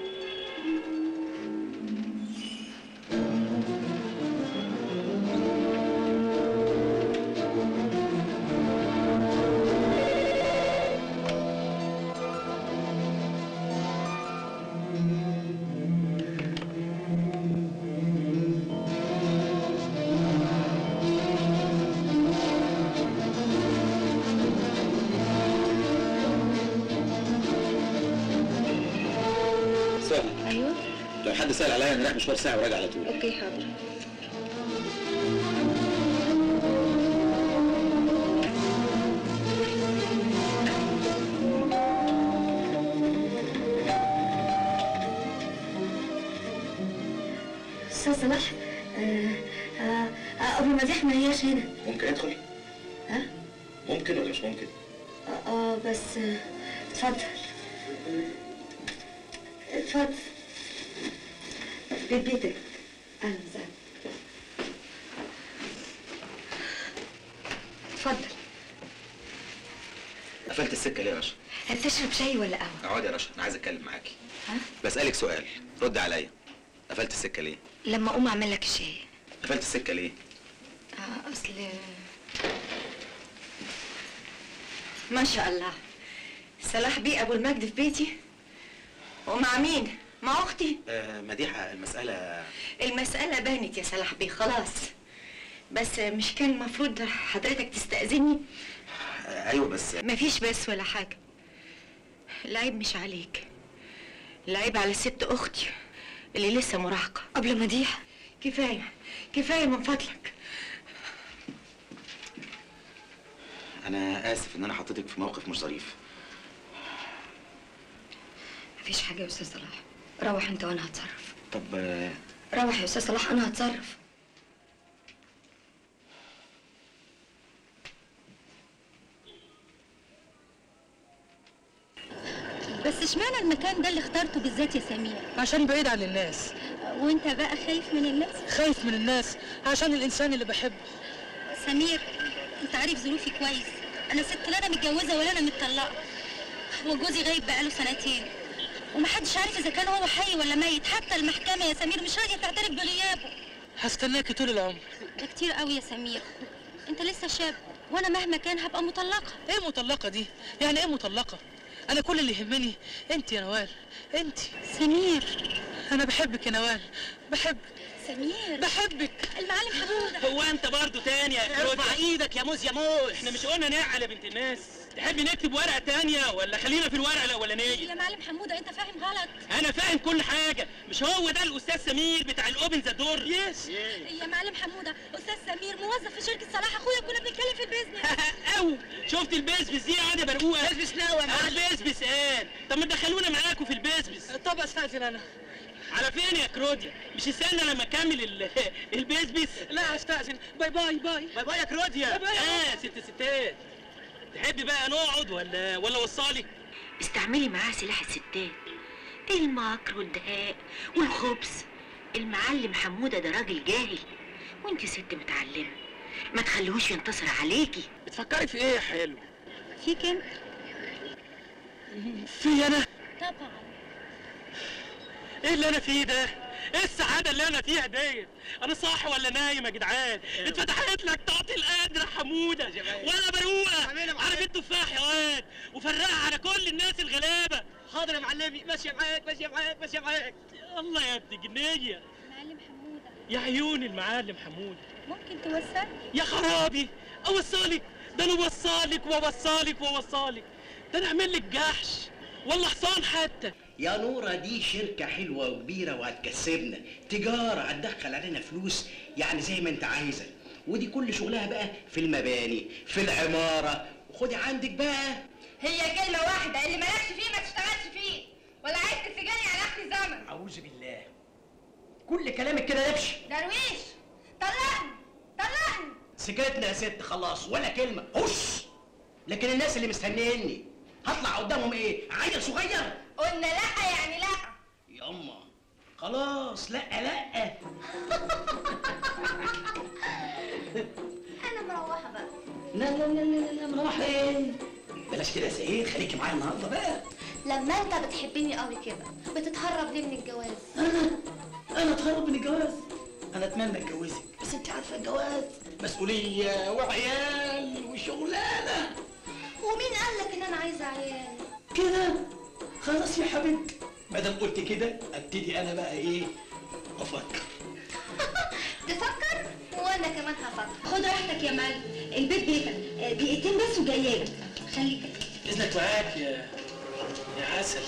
سؤال ايوه لو حد سأل عليا انا رايح مشوار ساعه وراجع على طول اوكي حاضر استاذ صلاح آه، آه، آه، ابو مديح ما هياش هنا ممكن ادخل ها ممكن ولا مش ممكن اه آه، بس آه، اتفضل اتفضل بيت بيتك اهلا وسهلا اتفضل قفلت السكه ليه يا رشا هتشرب شاي ولا قهوه اقعدي يا رشا انا عايز اتكلم معاكي ها بسالك سؤال رد عليا قفلت السكه ليه لما اقوم اعمل لك الشاي قفلت السكه ليه آه، اصل ما شاء الله صلاح بيه ابو المجد في بيتي ومع مين مع اختي آه مديحه المساله المسألة بانت يا صلاح بيه خلاص بس مش كان المفروض حضرتك تستأذني آه ايوه بس مفيش بس ولا حاجة العيب مش عليك العيب على ست أختي اللي لسه مراهقة قبل مديح كفاية كفاية من فضلك انا اسف ان انا حطيتك في موقف مش ظريف مفيش حاجه يا استاذ صلاح روح انت وانا هتصرف طب آه روح يا استاذ صلاح انا هتصرف بس اشمعنى المكان ده اللي اخترته بالذات يا سمير عشان بعيد عن الناس وانت بقى خايف من الناس خايف من الناس عشان الانسان اللي بحبه سمير انت عارف ظروفي كويس انا ست لا انا متجوزه ولا انا متطلقه وجوزي غايب بقاله سنتين ومحدش عارف اذا كان هو حي ولا ميت حتى المحكمه يا سمير مش راضيه تعترف بغيابه هستناكي طول العمر ده كتير قوي يا سمير انت لسه شاب وانا مهما كان هبقى مطلقه ايه مطلقه دي يعني ايه مطلقه انا كل اللي يهمني انت يا نوال انت سمير انا بحبك يا نوال بحبك سمير بحبك المعلم حموده هو انت برضو تاني يا ارفع ايدك يا موز يا موز احنا مش قلنا نعقل يا بنت الناس تحب نكتب ورقه تانية ولا خلينا في الورقه الاولانيه يا معلم حموده انت فاهم غلط انا فاهم كل حاجه مش هو ده الاستاذ سمير بتاع الاوبن ذا دور يس يا معلم حموده استاذ سمير موظف في شركه صلاح اخويا كنا بنتكلم في البيزنس او شفت البسبس دي قاعده برقوقه بسبس ناوي يا معلم. البسبس قال طب ما تدخلونا معاكم في البسبس طب استاذن انا على فين يا كروديا مش استنى لما اكمل ال- البسبس لا استاذن باي باي باي باي باي يا كروديا باي باي. اه ست ستات تحبي بقى نقعد ولا ولا وصالي استعملي معاه سلاح الستات المكر والدهاء والخبث المعلم حمودة ده راجل جاهل وانت ست متعلمة ما تخليهوش ينتصر عليكي بتفكري في ايه يا حلو فيك انت في انا طبعا ايه اللي انا فيه ده ايه السعادة اللي انا فيها ديت انا صاحي ولا نايم يا جدعان اتفتحت لك تعطي القدر يا حمودة وانا بروقة عارف التفاح يا واد وفرقها على كل الناس الغلابة حاضر يا معلمي ماشية معاك ماشية معاك ماشية معاك الله يا ابني جنية معلم حمودة يا عيون المعلم حمودة ممكن توصلني يا خرابي اوصلك ده انا اوصلك واوصلك واوصلك ده انا اعمل لك جحش ولا حصان حتى يا نورة دي شركة حلوة وكبيرة وهتكسبنا تجارة هتدخل علينا فلوس يعني زي ما انت عايزة ودي كل شغلها بقى في المباني في العمارة وخدي عندك بقى هي كلمة واحدة اللي مالكش فيه ما تشتغلش فيه ولا عايز تسجني على آخر الزمن أعوذ بالله كل كلامك كده نبش درويش طلقني طلقني سكتنا يا ست خلاص ولا كلمة هش لكن الناس اللي مستنيني هطلع قدامهم ايه عيل صغير قلنا لا يعني لا ياما خلاص لا لا أنا مروحة بقى لا لا لا لا لا مروح ايه بلاش كده يا سعيد خليكي معايا النهارده بقى لما أنت بتحبني قوي كده بتتهرب ليه من الجواز؟ انا انا اتهرب من الجواز انا اتمنى اتجوزك بس انت عارفه الجواز مسؤوليه وعيال وشغلانه ومين قال لك إن أنا عايزة عيال؟ كده خلاص يا حبيبتي ما دام قلت كده ابتدي انا بقى ايه افكر تفكر وأنا كمان هفكر خد راحتك يا معلم البيت بيتك آه، دقيقتين بس وجايه لك خليك اذنك معاك يا يا عسل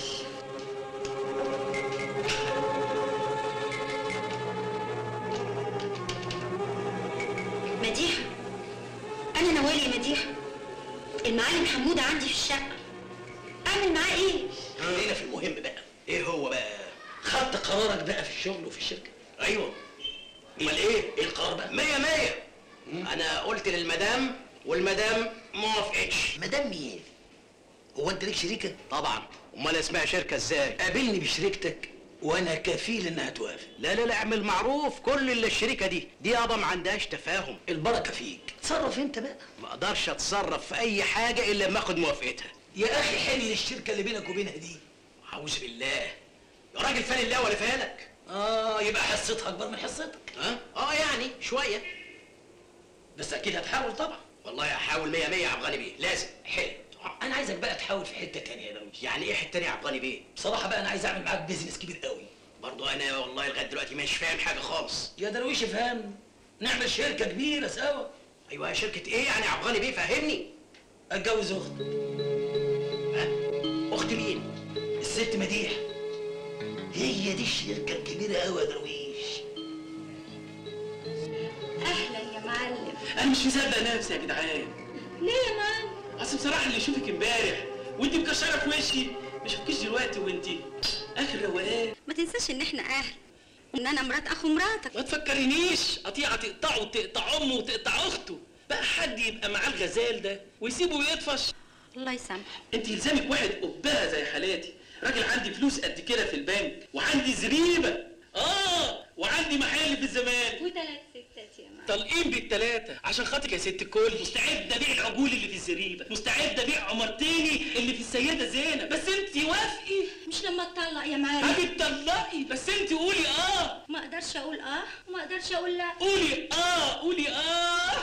مديحة أنا نوال يا مديحة المعلم حمودة عندي في الشقة أعمل معاه إيه؟ خلينا في المهم بقى ايه هو بقى خدت قرارك بقى في الشغل وفي الشركه ايوه امال ايه ايه القرار بقى مية مية انا قلت للمدام والمدام ما وافقتش مدام مين هو انت ليك شريكه طبعا امال اسمها شركه ازاي قابلني بشريكتك وانا كفيل انها توافق لا لا لا اعمل معروف كل اللي الشركه دي دي يابا ما عندهاش تفاهم البركه فيك تصرف انت بقى ما اقدرش اتصرف في اي حاجه الا لما اخد موافقتها يا اخي حل الشركه اللي بينك وبينها دي اعوذ بالله يا راجل فان الله ولا فالك اه يبقى حصتها اكبر من حصتك ها اه يعني شويه بس اكيد هتحاول طبعا والله هحاول مية مية يا عبغاني بيه لازم حلو انا عايزك بقى تحاول في حته تانية يا درويش يعني ايه حته تانية يا عبغاني بيه بصراحه بقى انا عايز اعمل معاك بيزنس كبير قوي برضو انا والله لغايه دلوقتي مش فاهم حاجه خالص يا درويش افهم نعمل شركه كبيره سوا ايوه شركه ايه يعني يا عبغاني بيه فهمني اتجوز اختي ها اخت مين الست مديح هي دي الشركه الكبيره قوي يا درويش أهلا يا معلم انا مش مصدق نفسي يا جدعان ليه يا معلم؟ اصل بصراحه اللي يشوفك امبارح وانت مكشره في وشي ما يشوفكيش دلوقتي وانت اخر روقان ما تنساش إن إحنا أهل وإن أنا مرات أخو مراتك ما تفكرنيش قطيعه تقطعه وتقطع امه وتقطع اخته بقى حد يبقى معاه الغزال ده ويسيبه يطفش الله يسامحك انت يلزمك واحد قبها زي حالاتي راجل عندي فلوس قد كده في البنك وعندي زريبه اه وعندي محل في الزمان وثلاث ستات يا معلم طالقين بالتلاتة عشان خاطرك يا ست الكل مستعد ابيع العجول اللي في الزريبه مستعد ابيع عمرتيني اللي في السيده زينب بس انت وافقي مش لما اتطلق يا معلم هتتطلقي بس انت قولي اه ما اقدرش اقول اه وما اقدرش اقول لا قولي اه قولي اه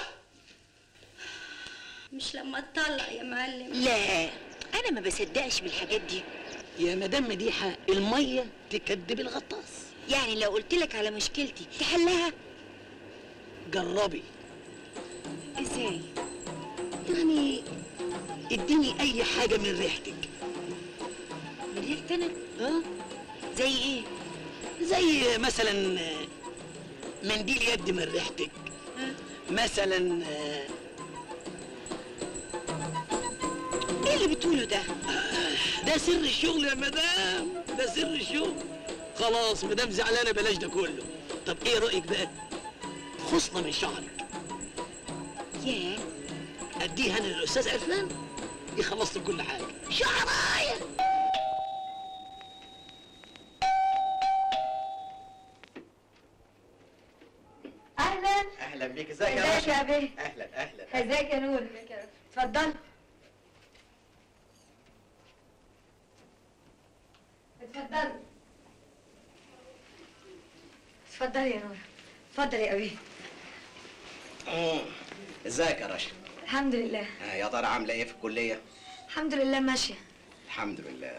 مش لما اتطلق يا معلم لا انا ما بصدقش بالحاجات دي يا مدام مديحه الميه تكدب الغطاس يعني لو قلت لك على مشكلتي تحلها جربي ازاي يعني اديني اي حاجه من ريحتك من ريحتي انا اه زي ايه زي مثلا آه، منديل يد من ريحتك مثلا آه، ايه اللي بتقوله ده ده سر الشغل يا مدام ده سر الشغل خلاص مدام زعلانه بلاش ده كله طب ايه رايك بقى خصله من شعرك ياه اديها انا للاستاذ عرفان يخلص لي كل حاجه شعرايه ازيك يا بيه اهلا اهلا ازيك يا نور اتفضل اتفضل اتفضلي يا نور اتفضلي يا ابي مم. ازيك يا رشا الحمد لله آه، يا ترى عامله ايه في الكليه الحمد لله ماشيه الحمد لله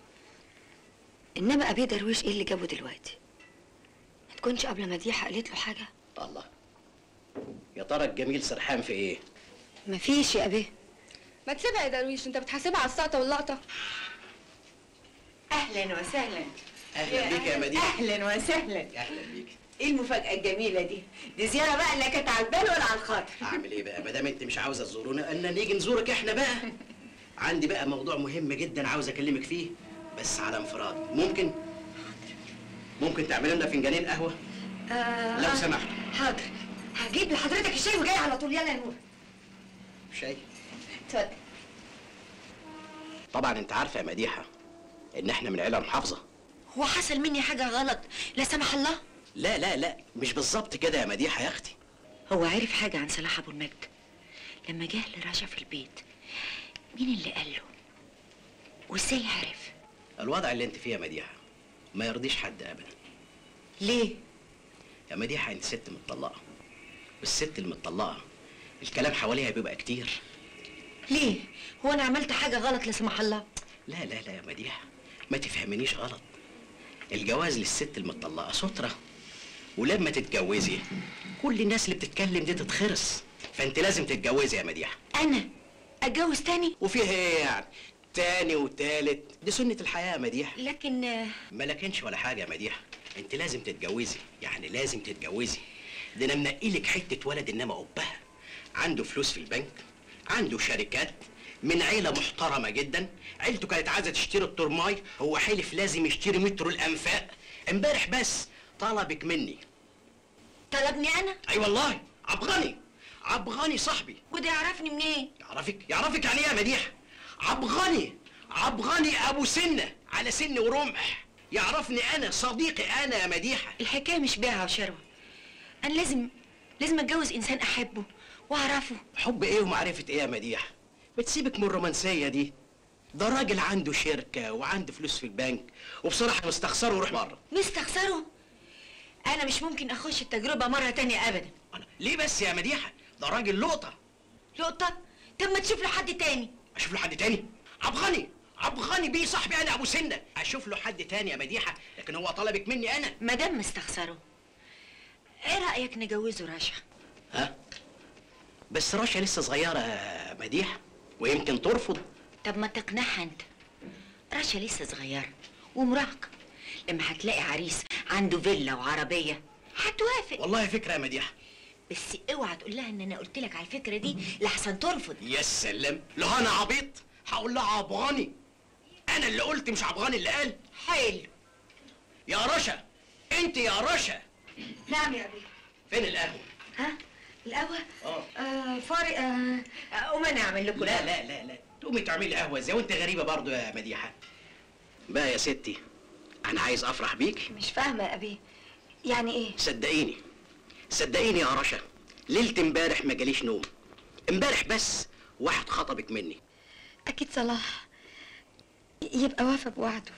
انما ابي درويش ايه اللي جابه دلوقتي ما تكونش قبل مديحه قالت له حاجه الله يا ترى الجميل سرحان في ايه مفيش يا ابي ما تسيبها يا درويش انت بتحاسبها على السقطه واللقطه اهلا وسهلا اهلا بيك يا مدينه اهلا وسهلا اهلا بيك ايه المفاجاه الجميله دي دي زياره بقى لا كانت على البال ولا على الخاطر اعمل ايه بقى ما دام انت مش عاوزه تزورونا قلنا نيجي نزورك احنا بقى عندي بقى موضوع مهم جدا عاوز اكلمك فيه بس على انفراد ممكن ممكن تعمل لنا فنجانين قهوه آه لو سمحت حاضر هجيب لحضرتك الشاي وجاي على طول يلا يا نور شاي اتفضل طبعا انت عارفه يا مديحه ان احنا من عيله محافظه هو حصل مني حاجه غلط لا سمح الله لا لا لا مش بالظبط كده يا مديحه يا اختي هو عرف حاجه عن صلاح ابو المجد لما جه لرشا في البيت مين اللي قال له وازاي عرف الوضع اللي انت فيه يا مديحه ما يرضيش حد ابدا ليه يا مديحه انت ست متطلقه والست المتطلقه الكلام حواليها بيبقى كتير ليه هو انا عملت حاجه غلط لا سمح الله لا لا لا يا مديحه ما تفهمنيش غلط الجواز للست المتطلقه ستره ولما تتجوزي كل الناس اللي بتتكلم دي تتخرس فانت لازم تتجوزي يا مديحه انا اتجوز تاني وفيها ايه يعني تاني وتالت دي سنه الحياه يا مديحه لكن آه، ما لكنش ولا حاجه يا مديحه انت لازم تتجوزي يعني لازم تتجوزي ده انا منقي لك حته ولد انما قبها عنده فلوس في البنك عنده شركات من عيلة محترمة جدا عيلته كانت عايزة تشتري الترماي هو حلف لازم يشتري مترو الأنفاق امبارح بس طلبك مني طلبني انا أي والله عبغني عبغني صاحبي وده يعرفني منين يعرفك يعرفك يعني ايه يا مديحة عبغني عبغني أبو سنة على سن ورمح يعرفني أنا صديقي أنا يا مديحة الحكايه مش بيعه وشروه انا لازم لازم اتجوز انسان احبه واعرفه حب ايه ومعرفة ايه يا مديحة بتسيبك من الرومانسية دي ده راجل عنده شركة وعنده فلوس في البنك وبصراحة مستخسره وروح بره مستخسره انا مش ممكن اخش التجربه مره تانية ابدا ليه بس يا مديحة ده راجل لقطة لقطه طب ما تشوف له حد تاني اشوف له حد تاني عبغني عبغني بيه صاحبي انا ابو سنة اشوف له حد تاني يا مديحة لكن هو طلبك مني انا ما دام مستخسره ايه رايك نجوزه رشا ها بس رشا لسه صغيرة يا مديحة ويمكن ترفض طب ما تقنعها انت رشا لسه صغيره ومراهقه لما هتلاقي عريس عنده فيلا وعربيه هتوافق والله فكرة يا مديحة بس اوعى تقول لها ان انا قلت لك على الفكره دي لحسن ترفض يا سلام لو انا عبيط هقول لها عبغاني انا اللي قلت مش عبغاني اللي قال حلو يا رشا انت يا رشا نعم يا ابي فين القهوه ها القهوه اه آه فارق آه قوم انا اعمل لكم لا لا لا لا تقومي تعملي قهوه ازاي وانت غريبه برضو يا مديحه بقى يا ستي انا عايز افرح بيك مش فاهمه يا ابي يعني ايه صدقيني صدقيني يا رشا ليله امبارح ما جاليش نوم امبارح بس واحد خطبك مني اكيد صلاح يبقى وافى بوعده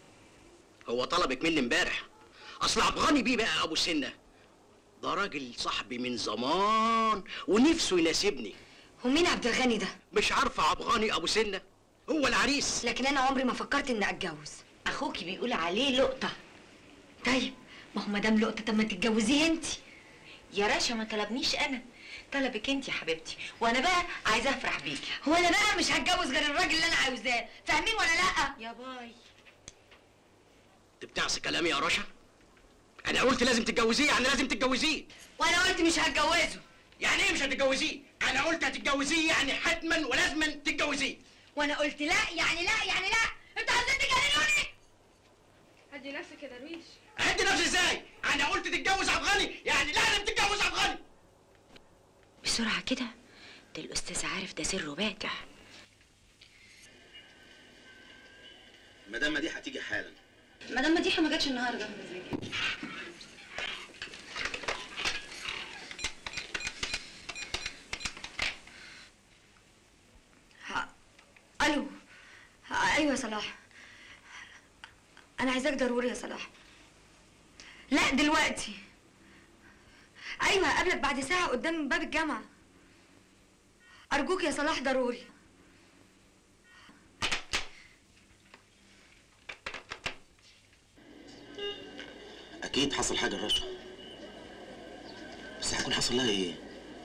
هو طلبك مني امبارح اصل عبغاني بيه بقى ابو سنه ده راجل صاحبي من زمان ونفسه يناسبني ومين عبد الغني ده مش عارفه عبغاني ابو سنه هو العريس لكن انا عمري ما فكرت اني اتجوز اخوكي بيقول عليه لقطه طيب ما هو مدام لقطه طب ما تتجوزيه انت يا رشا ما طلبنيش انا طلبك انت يا حبيبتي وانا بقى عايزه افرح بيكي هو انا بقى مش هتجوز غير الراجل اللي انا عاوزاه فاهمين ولا لا يا باي انت بتعصي كلامي يا رشا انا قلت لازم تتجوزيه يعني لازم تتجوزيه وانا قلت مش هتجوزه يعني ايه مش هتتجوزيه انا قلت هتتجوزيه يعني حتما ولازما تتجوزيه وانا قلت لا يعني لا يعني لا انتوا عايزين تجننوني هدي نفسك يا درويش اهدي نفسي ازاي انا قلت تتجوز افغاني يعني لازم تتجوز افغاني بسرعه كده ده الاستاذ عارف ده سره باتع مدام مديحه هتيجي حالا مدام مديحه ما جاتش النهارده ايوه يا صلاح انا عايزاك ضروري يا صلاح لا دلوقتي ايوه هقابلك بعد ساعه قدام باب الجامعه ارجوك يا صلاح ضروري اكيد حصل حاجه لرشا بس هيكون حصل لها ايه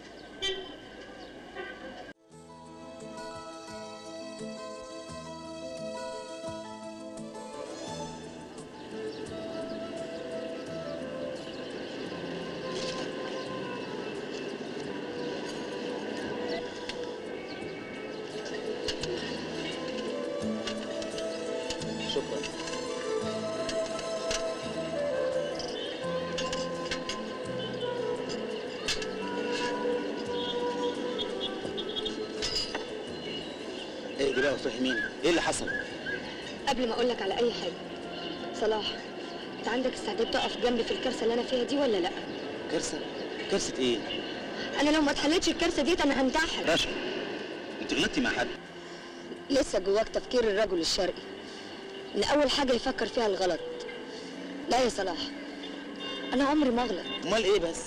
شكرا اهدي بقى وفهميني ايه اللي حصل قبل ما اقولك على اي حاجه صلاح انت عندك استعداد تقف جنبي في الكارثه اللي انا فيها دي ولا لا كارثه كارثه ايه انا لو ما اتحلتش الكارثه ديت انا هنتحر رشا انت غلطتي مع حد لسه جواك تفكير الرجل الشرقي ان اول حاجه يفكر فيها الغلط لا يا صلاح انا عمري ما اغلط امال ايه بس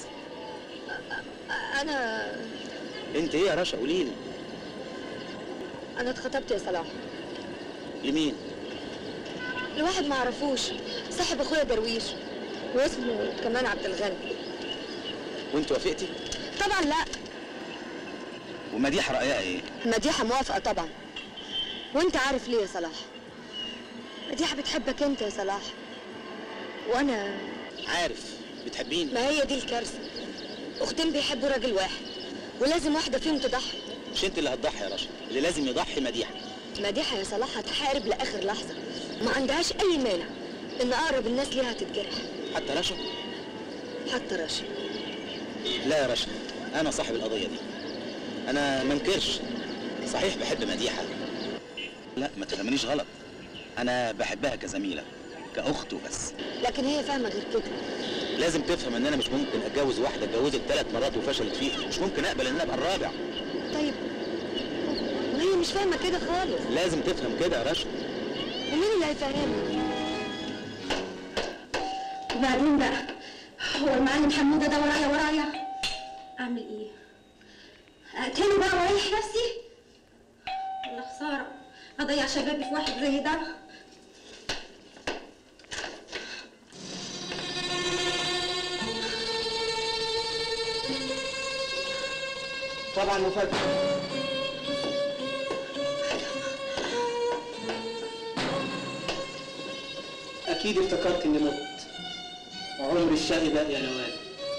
انا انت ايه يا رشا قولي لي انا اتخطبت يا صلاح لمين لواحد ما اعرفوش صاحب اخويا درويش واسمه كمان عبد الغني وانت وافقتي طبعا لا ومديحه رايها ايه مديحه موافقه طبعا وانت عارف ليه يا صلاح مديحه بتحبك انت يا صلاح وانا عارف بتحبيني ما هي دي الكارثه اختين بيحبوا راجل واحد ولازم واحده فيهم تضحي مش انت اللي هتضحي يا رشا اللي لازم يضحي مديحه مديحه يا صلاح هتحارب لاخر لحظه ما عندهاش اي مانع ان اقرب الناس ليها تتجرح حتى رشا حتى رشا لا يا رشا انا صاحب القضيه دي انا منكرش صحيح بحب مديحه لا ما تفهمنيش غلط انا بحبها كزميله كاخت وبس لكن هي فاهمه غير كده لازم تفهم ان انا مش ممكن اتجوز واحده اتجوزت ثلاث مرات وفشلت فيها مش ممكن اقبل ان أنا ابقى الرابع طيب وهي مش فاهمه كده خالص لازم تفهم كده يا رشا ومين اللي هيفهمها وبعدين بقى هو المعلم حموده ده ورايا ورايا اعمل ايه اقتله بقى واريح نفسي ولا خساره اضيع شبابي في واحد زي ده طبعا مفاجأة أكيد افتكرت إني مت وعمري الشقي باقي يا نوال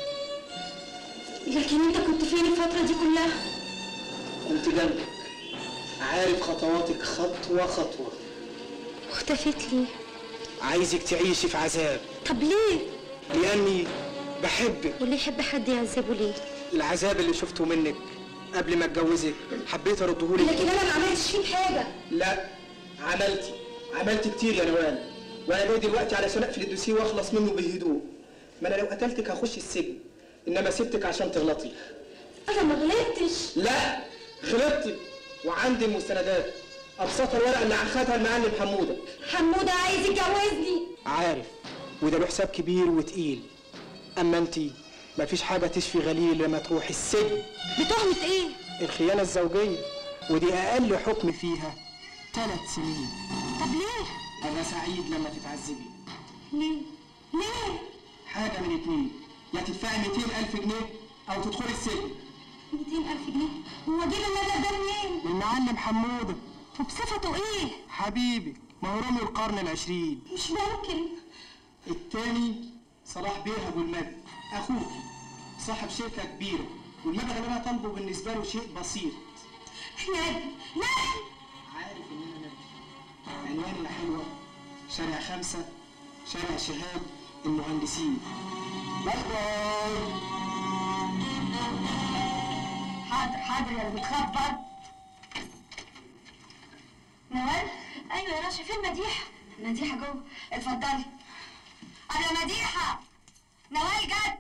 لكن انت كنت فين الفتره دي كلها كنت جنبك عارف خطواتك خطوة خطوة واختفيت ليه عايزك تعيشي في عذاب طب ليه لأني بحبك واللي يحب حد يعذبه ليه العذاب اللي شفته منك قبل ما اتجوزك حبيت اردهولك لكن انا ما عملتش فيك حاجه لا عملتي عملت كتير يا نوال وانا جاي دلوقتي علشان اقفل الدوسيه واخلص منه بهدوء ما انا لو قتلتك هخش السجن انما سبتك عشان تغلطي انا ما غلطتش لا غلطتي وعندي المستندات ابسط الورقه اللي اخدها المعلم حموده حموده عايز يتجوزني عارف وده له حساب كبير وتقيل اما انتي مفيش حاجه تشفي غليل لما تروحي السجن بتهمه ايه الخيانه الزوجيه ودي اقل حكم فيها ثلاث سنين طب ليه انا سعيد لما تتعذبي ليه ليه حاجه من اتنين يا تدفعي 200000 جنيه او تدخلي السجن 200000 جنيه هو جيب الندى ده منين المعلم حموده وبصفته ايه حبيبي ما هو رامي القرن العشرين مش ممكن التاني صلاح بيه ابو المجد اخوك صاحب شركه كبيره والمبلغ اللي انا طالبه بالنسبه له شيء بسيط نادي نادي عارف ان انا نبي عنواني يا حلوه شارع خمسة شارع شهاب المهندسين باي باي حاضر حاضر يا اللي بتخبط نوال ايوه يا رشا فين مديحه مديحه جوه اتفضلي انا مديحه نوال جت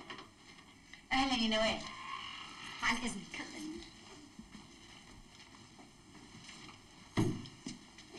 اهلا يا نوال عن اذنك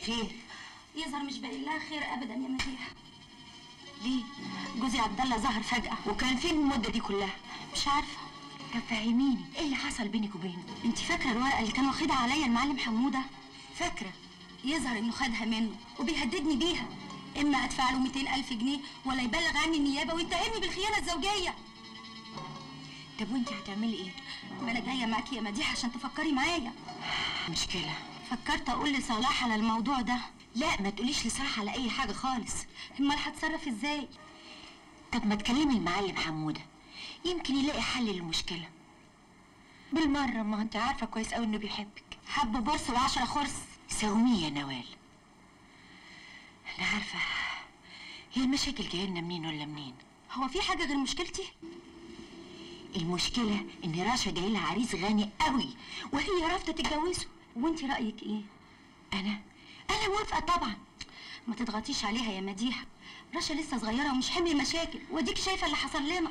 خير يظهر مش باين لها خير ابدا يا مديحه ليه جوزي عبد الله ظهر فجاه وكان فين المده دي كلها مش عارفه طب فهميني ايه اللي حصل بينك وبينه انت فاكره الورقه اللي كان واخدها عليا المعلم حموده فاكره يظهر انه خدها منه وبيهددني بيها اما ادفع له 200 الف جنيه ولا يبلغ عني النيابه ويتهمني بالخيانه الزوجيه طب وانت هتعملي ايه ما انا جايه معاكي يا مديحه عشان تفكري معايا مشكله فكرت اقول لصلاح على الموضوع ده لا ما تقوليش لصراحه على اي حاجه خالص امال هتصرف ازاي طب ما تكلمي المعلم حموده يمكن يلاقي حل للمشكله بالمره ما انت عارفه كويس قوي انه بيحبك حب بورس وعشرة خرس ساوميه يا نوال انا عارفه هي المشاكل جايه لنا منين ولا منين هو في حاجه غير مشكلتي المشكله ان راشا جاي لها عريس غني قوي وهي رافضه تتجوزه وانت رايك ايه انا انا موافقه طبعا ما تضغطيش عليها يا مديحه رشا لسه صغيره ومش حمل مشاكل واديك شايفه اللي حصل لنا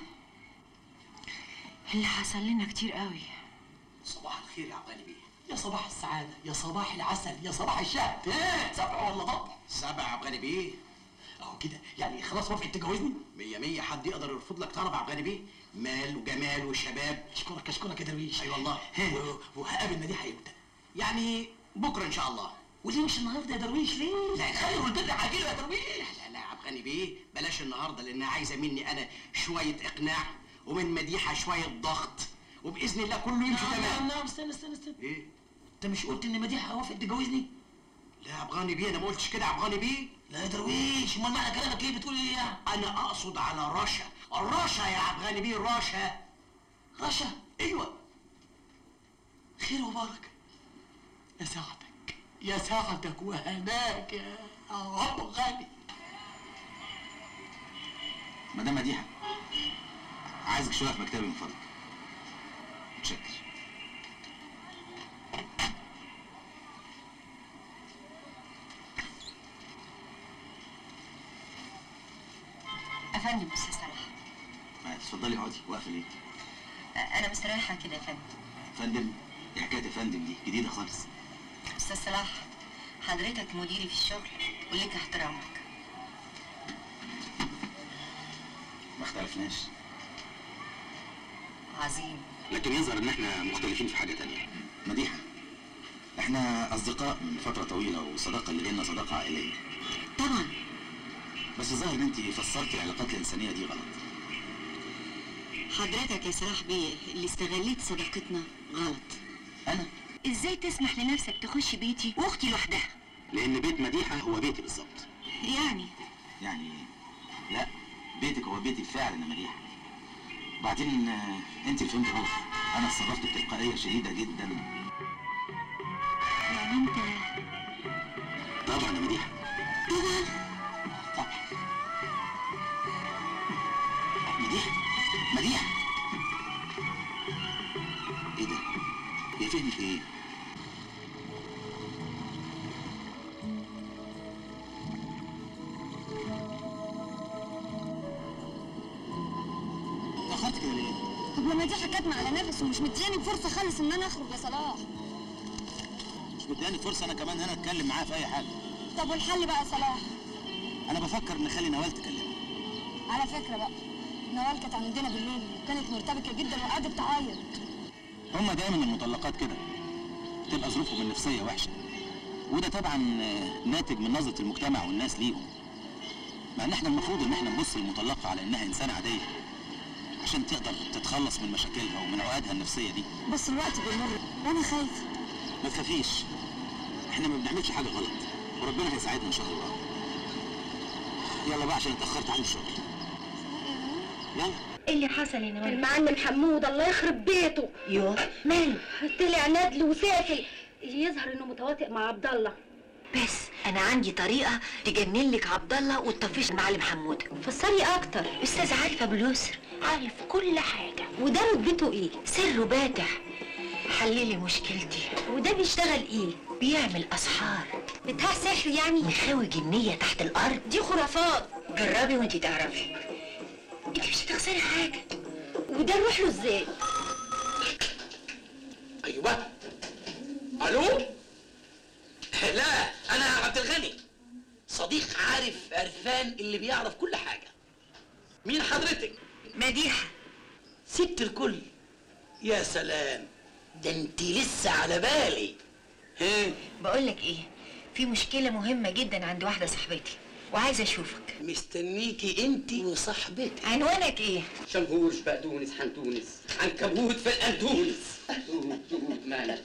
اللي حصل لنا كتير قوي صباح الخير يا عبد بيه يا صباح السعادة يا صباح العسل يا صباح الشهد ها سبع ولا ضبع سبع يا عبد بيه اهو كده يعني خلاص وافقت تتجوزني مية مية حد يقدر يرفض لك طلب عبد بيه مال وجمال وشباب اشكرك اشكرك يا درويش اي والله و- وهقابل مديحة امتى يعني بكره ان شاء الله وليه مش النهارده يا درويش ليه لا خير البر عاجله يا درويش لا لا يا عبد الغني بيه بلاش النهارده لانها عايزه مني انا شويه اقناع ومن مديحه شويه ضغط وباذن الله كله يمشي نعم تمام نعم استنى استنى استنى ايه انت مش قلت ان مديحة وافقت تتجوزني لا يا عبد الغني بيه انا ما قلتش كده يا عبد الغني بيه لا يا درويش امال معنى كلامك ايه بتقول ايه يعني انا اقصد على رشا الرشا يا عبد الغني بيه رشا رشا ايوه خير وبركه يا سعدك يا سعدك وهناك يا ابو غالي مدام مديحه عايزك شويه في مكتبي من فضلك متشكر افندم استاذ صلاح ما تفضلي اقعدي واقفه ليه انا مستريحه كده يا فندم فندم ايه حكايه يا فندم دي جديده خالص استاذ صلاح حضرتك مديري في الشغل ولك احترامك ما اختلفناش عظيم لكن يظهر ان احنا مختلفين في حاجه تانية مديحه احنا اصدقاء من فتره طويله والصداقه اللي بيننا صداقه عائليه طبعا بس الظاهر ان انت فسرتي العلاقات الانسانيه دي غلط حضرتك يا صلاح بيه اللي استغليت صداقتنا غلط انا ازاي تسمح لنفسك تخش بيتي واختي لوحدها لان بيت مديحه هو بيتي بالظبط يعني يعني لا بيتك هو بيتي فعلا يا مديحه بعدين آه، انت اللي فهمت غلط انا اتصرفت بتلقائيه شديده جدا يعني انت طبعا يا مديحه طبعا مديحه مديحه ايه ده هي فهمت ايه اتاخرت كده ليه طب لما دي كاتمه على نفسه ومش مدياني فرصه خالص ان انا اخرج يا صلاح مش مداني فرصه انا كمان هنا اتكلم معاها في اي حاجه طب والحل بقى يا صلاح انا بفكر نخلي نوال تكلمها على فكره بقى نوال كانت عندنا بالليل وكانت مرتبكه جدا وقعدت تعيط هما دايما المطلقات كده تبقى ظروفهم النفسيه وحشه وده طبعا آه، ناتج من نظره المجتمع والناس ليهم مع ان احنا المفروض ان احنا نبص للمطلقه على انها انسانه عاديه عشان تقدر تتخلص من مشاكلها ومن عقدها النفسيه دي بس الوقت بيمر وانا خايفه ما تخافيش احنا ما بنعملش حاجه غلط وربنا هيساعدنا ان شاء الله يلا بقى عشان اتاخرت عن الشغل يلا ايه اللي حصل يا نوال المعلم حمود الله يخرب بيته يوه ماله طلع ندل وسافل يظهر انه متواطئ مع عبد الله بس انا عندي طريقه تجنن لك عبد الله وتطفيش المعلم حمود فسري اكتر استاذ عارف ابو اليسر عارف كل حاجه وده رتبته ايه سره باتح حللي مشكلتي وده بيشتغل ايه بيعمل اسحار بتاع سحر يعني مخاوي جنيه تحت الارض دي خرافات جربي وانتي تعرفي انت مش هتخسري حاجه وده نروح له ازاي ايوه الو لا انا عبد الغني عرفان اللي بيعرف كل حاجه مين حضرتك مديحه ست الكل يا سلام ده انت لسه على بالي ها بقول لك ايه في مشكله مهمه جدا عند واحده صاحبتي وعايزه اشوفك مستنيكي انت وصاحبتك عنوانك ايه شمهورش بقدونس حنتونس عنكبوت في الأندونس اهلا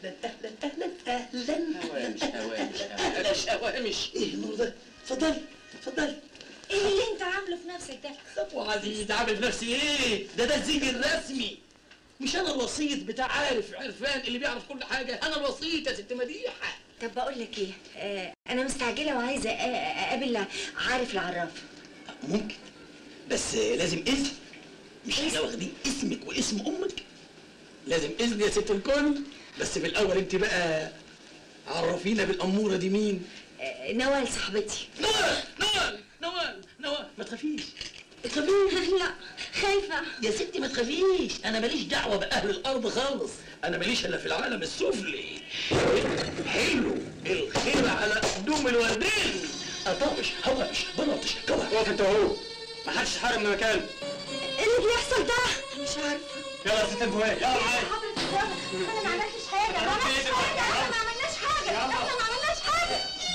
هوامش هوامش هوامش هوامش ايه النور ده اتفضل اتفضل ايه اللي انت عامله في نفسك ده طب وعزيز عامل في نفسي ايه ده ده الزيج الرسمي مش انا الوسيط بتاع عارف عرفان اللي بيعرف كل حاجه انا الوسيط يا ست مديحه طب بقول لك ايه آه انا مستعجله وعايزه أ- أ- اقابل عارف العراف ممكن بس لازم اسم مش احنا واخدين اسمك واسم امك لازم اذن يا ست الكل بس في الاول انت بقى عرفينا بالاموره دي مين آه نوال صاحبتي نوال نوال نوال نوال ما تخافيش ما تخافيش لا خايفه يا ستي ما تخافيش انا ماليش دعوه باهل الارض خالص انا ماليش الا في العالم السفلي حلو الخير على قدوم الوردين اطابش هوامش بلاطش كواكب واقف انت وهو ما حدش حارب من مكانه ايه اللي بيحصل ده؟ مش عارفه يلا يا ست انتوا يلا معايا انا ما عملتش حاجه ما عملتش حاجه احنا ما عملناش حاجه احنا ما عملناش حاجه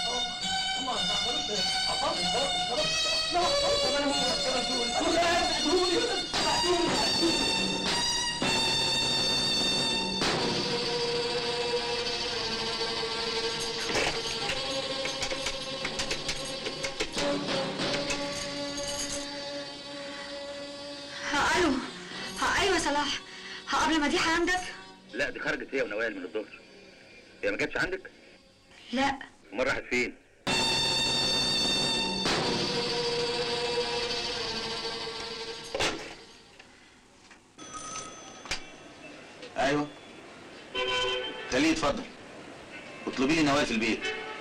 ها الو ها ايوه صلاح ها قبل مديحه عندك؟ لا دي خرجت هي ونوال من الظهر هي ما جاتش عندك؟ لا امال راحت فين؟ ايوه خليه يتفضل اطلبي لي نوال في البيت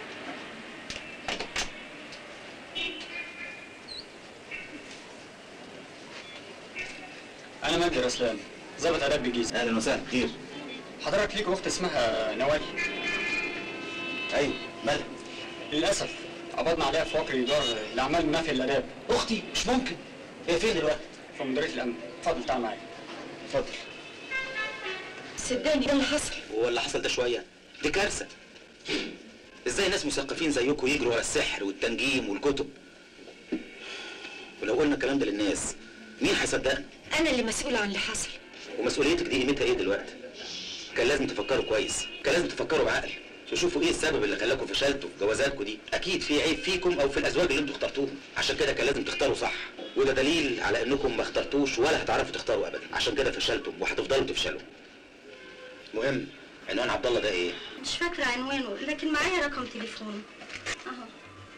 انا مجدي رسلان ظابط اداب بالجيزه اهلا وسهلا خير حضرتك ليك اخت اسمها نوال ايوه مالها للاسف قبضنا عليها في واقع دار الاعمال منافيه للاداب اختي مش ممكن هي فين دلوقتي في مديريه الامن اتفضل تعال معايا اتفضل صدقني ده اللي حصل هو اللي حصل ده شويه دي كارثه ازاي ناس مثقفين زيكم يجروا ورا السحر والتنجيم والكتب ولو قلنا الكلام ده للناس مين هيصدقنا انا اللي مسؤوله عن اللي حصل ومسؤوليتك دي قيمتها ايه دلوقتي كان لازم تفكروا كويس كان لازم تفكروا بعقل تشوفوا ايه السبب اللي خلاكم فشلتوا في جوازاتكم دي اكيد في عيب فيكم او في الازواج اللي انتوا اخترتوهم عشان كده كان لازم تختاروا صح وده دليل على انكم ما اخترتوش ولا هتعرفوا تختاروا ابدا عشان كده فشلتم وهتفضلوا تفشلوا مهم عنوان عبد الله ده ايه مش فاكرة عنوانه لكن معايا رقم تليفونه اهو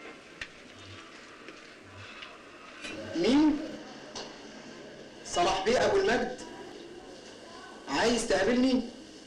مين؟ صلاح بيه ابو المجد عايز تقابلني؟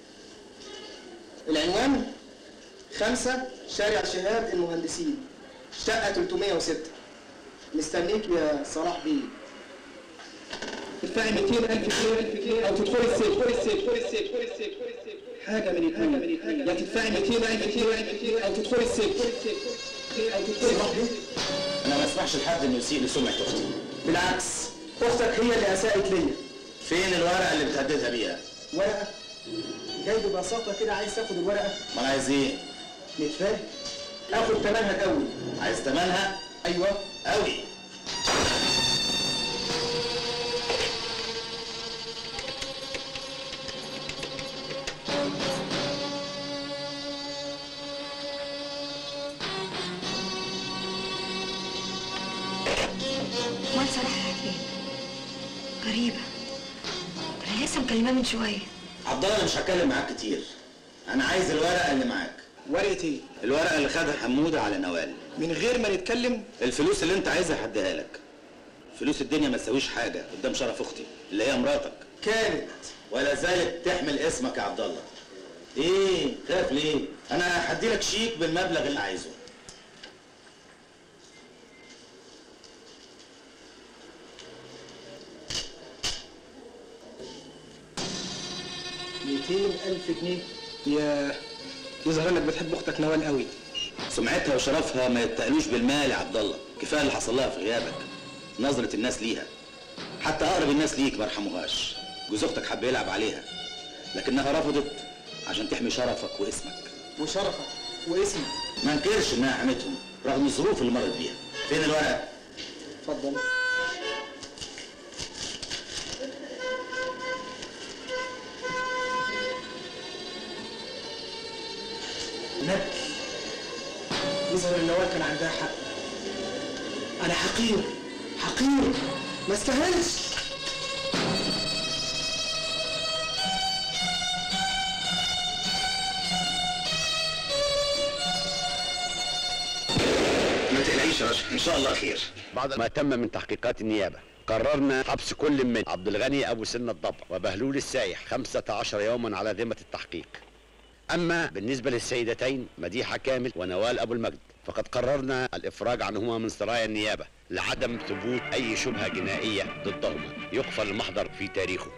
العنوان خمسة شارع شهاب المهندسين شقة 306 مستنيك يا صلاح بيه تدفعي 200000 جنيه او تدخلي السجن تدخلي السجن تدخلي السجن تدخلي السجن حاجة من الاثنين يا تدفعي 200000 جنيه او تدخلي السجن او تدخلي السجن انا ما اسمحش لحد انه يسيء لسمعه اختي بالعكس اختك هي اللي اساءت ليا فين الورقه اللي بتهددها بيها ورقه جاي ببساطه كده عايز تاخد الورقه ما انا عايز ايه نتفاهم اخد ثمنها قوي عايز ثمنها ايوه قوي امال صلاح رايح فين؟ غريبة انا لسه مكلماه من شوية عبد الله انا مش هتكلم معاك كتير انا عايز الورقه اللي معاك ورقه ايه الورقه اللي خدها حموده على نوال من غير ما نتكلم الفلوس اللي انت عايزها هديها لك فلوس الدنيا ما تساويش حاجه قدام شرف اختي اللي هي مراتك كانت ولا زالت تحمل اسمك يا عبد الله ايه خاف ليه انا هدي لك شيك بالمبلغ اللي عايزه 200000 جنيه يا يظهر انك بتحب اختك نوال قوي سمعتها وشرفها ما يتقلوش بالمال يا عبد الله كفايه اللي حصل لها في غيابك نظره الناس ليها حتى اقرب الناس ليك ما رحموهاش جوز اختك حب يلعب عليها لكنها رفضت عشان تحمي شرفك واسمك وشرفك واسمك ما انكرش انها حمتهم رغم الظروف اللي مرت بيها فين الورقه اتفضل ندى يظهر ان نوال كان عندها حق انا حقير حقير ما استاهلش ما تقلقيش يا رشا ان شاء الله خير بعد ما تم من تحقيقات النيابة قررنا حبس كل من عبد الغني أبو سن الضبع وبهلول السايح 15 يوما على ذمة التحقيق أما بالنسبة للسيدتين مديحة كامل ونوال أبو المجد فقد قررنا الإفراج عنهما من سرايا النيابة لعدم ثبوت أي شبهة جنائية ضدهما يقفل المحضر في تاريخه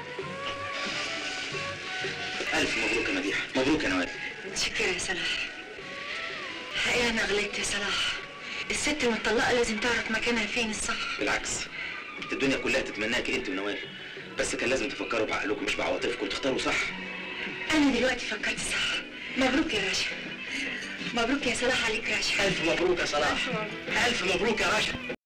الف مبروك يا مديحه مبروك يا نوال متشكرة يا صلاح حقيقة أنا غلطت يا صلاح الست المطلقة لازم تعرف مكانها فين الصح بالعكس الدنيا كلها تتمناك انت ونوال بس كان لازم تفكروا بعقلكم مش بعواطفكم وتختاروا صح أنا دلوقتي فكرت صح مبروك يا رشا مبروك يا صلاح عليك رشا الف مبروك يا صلاح الف مبروك يا رشا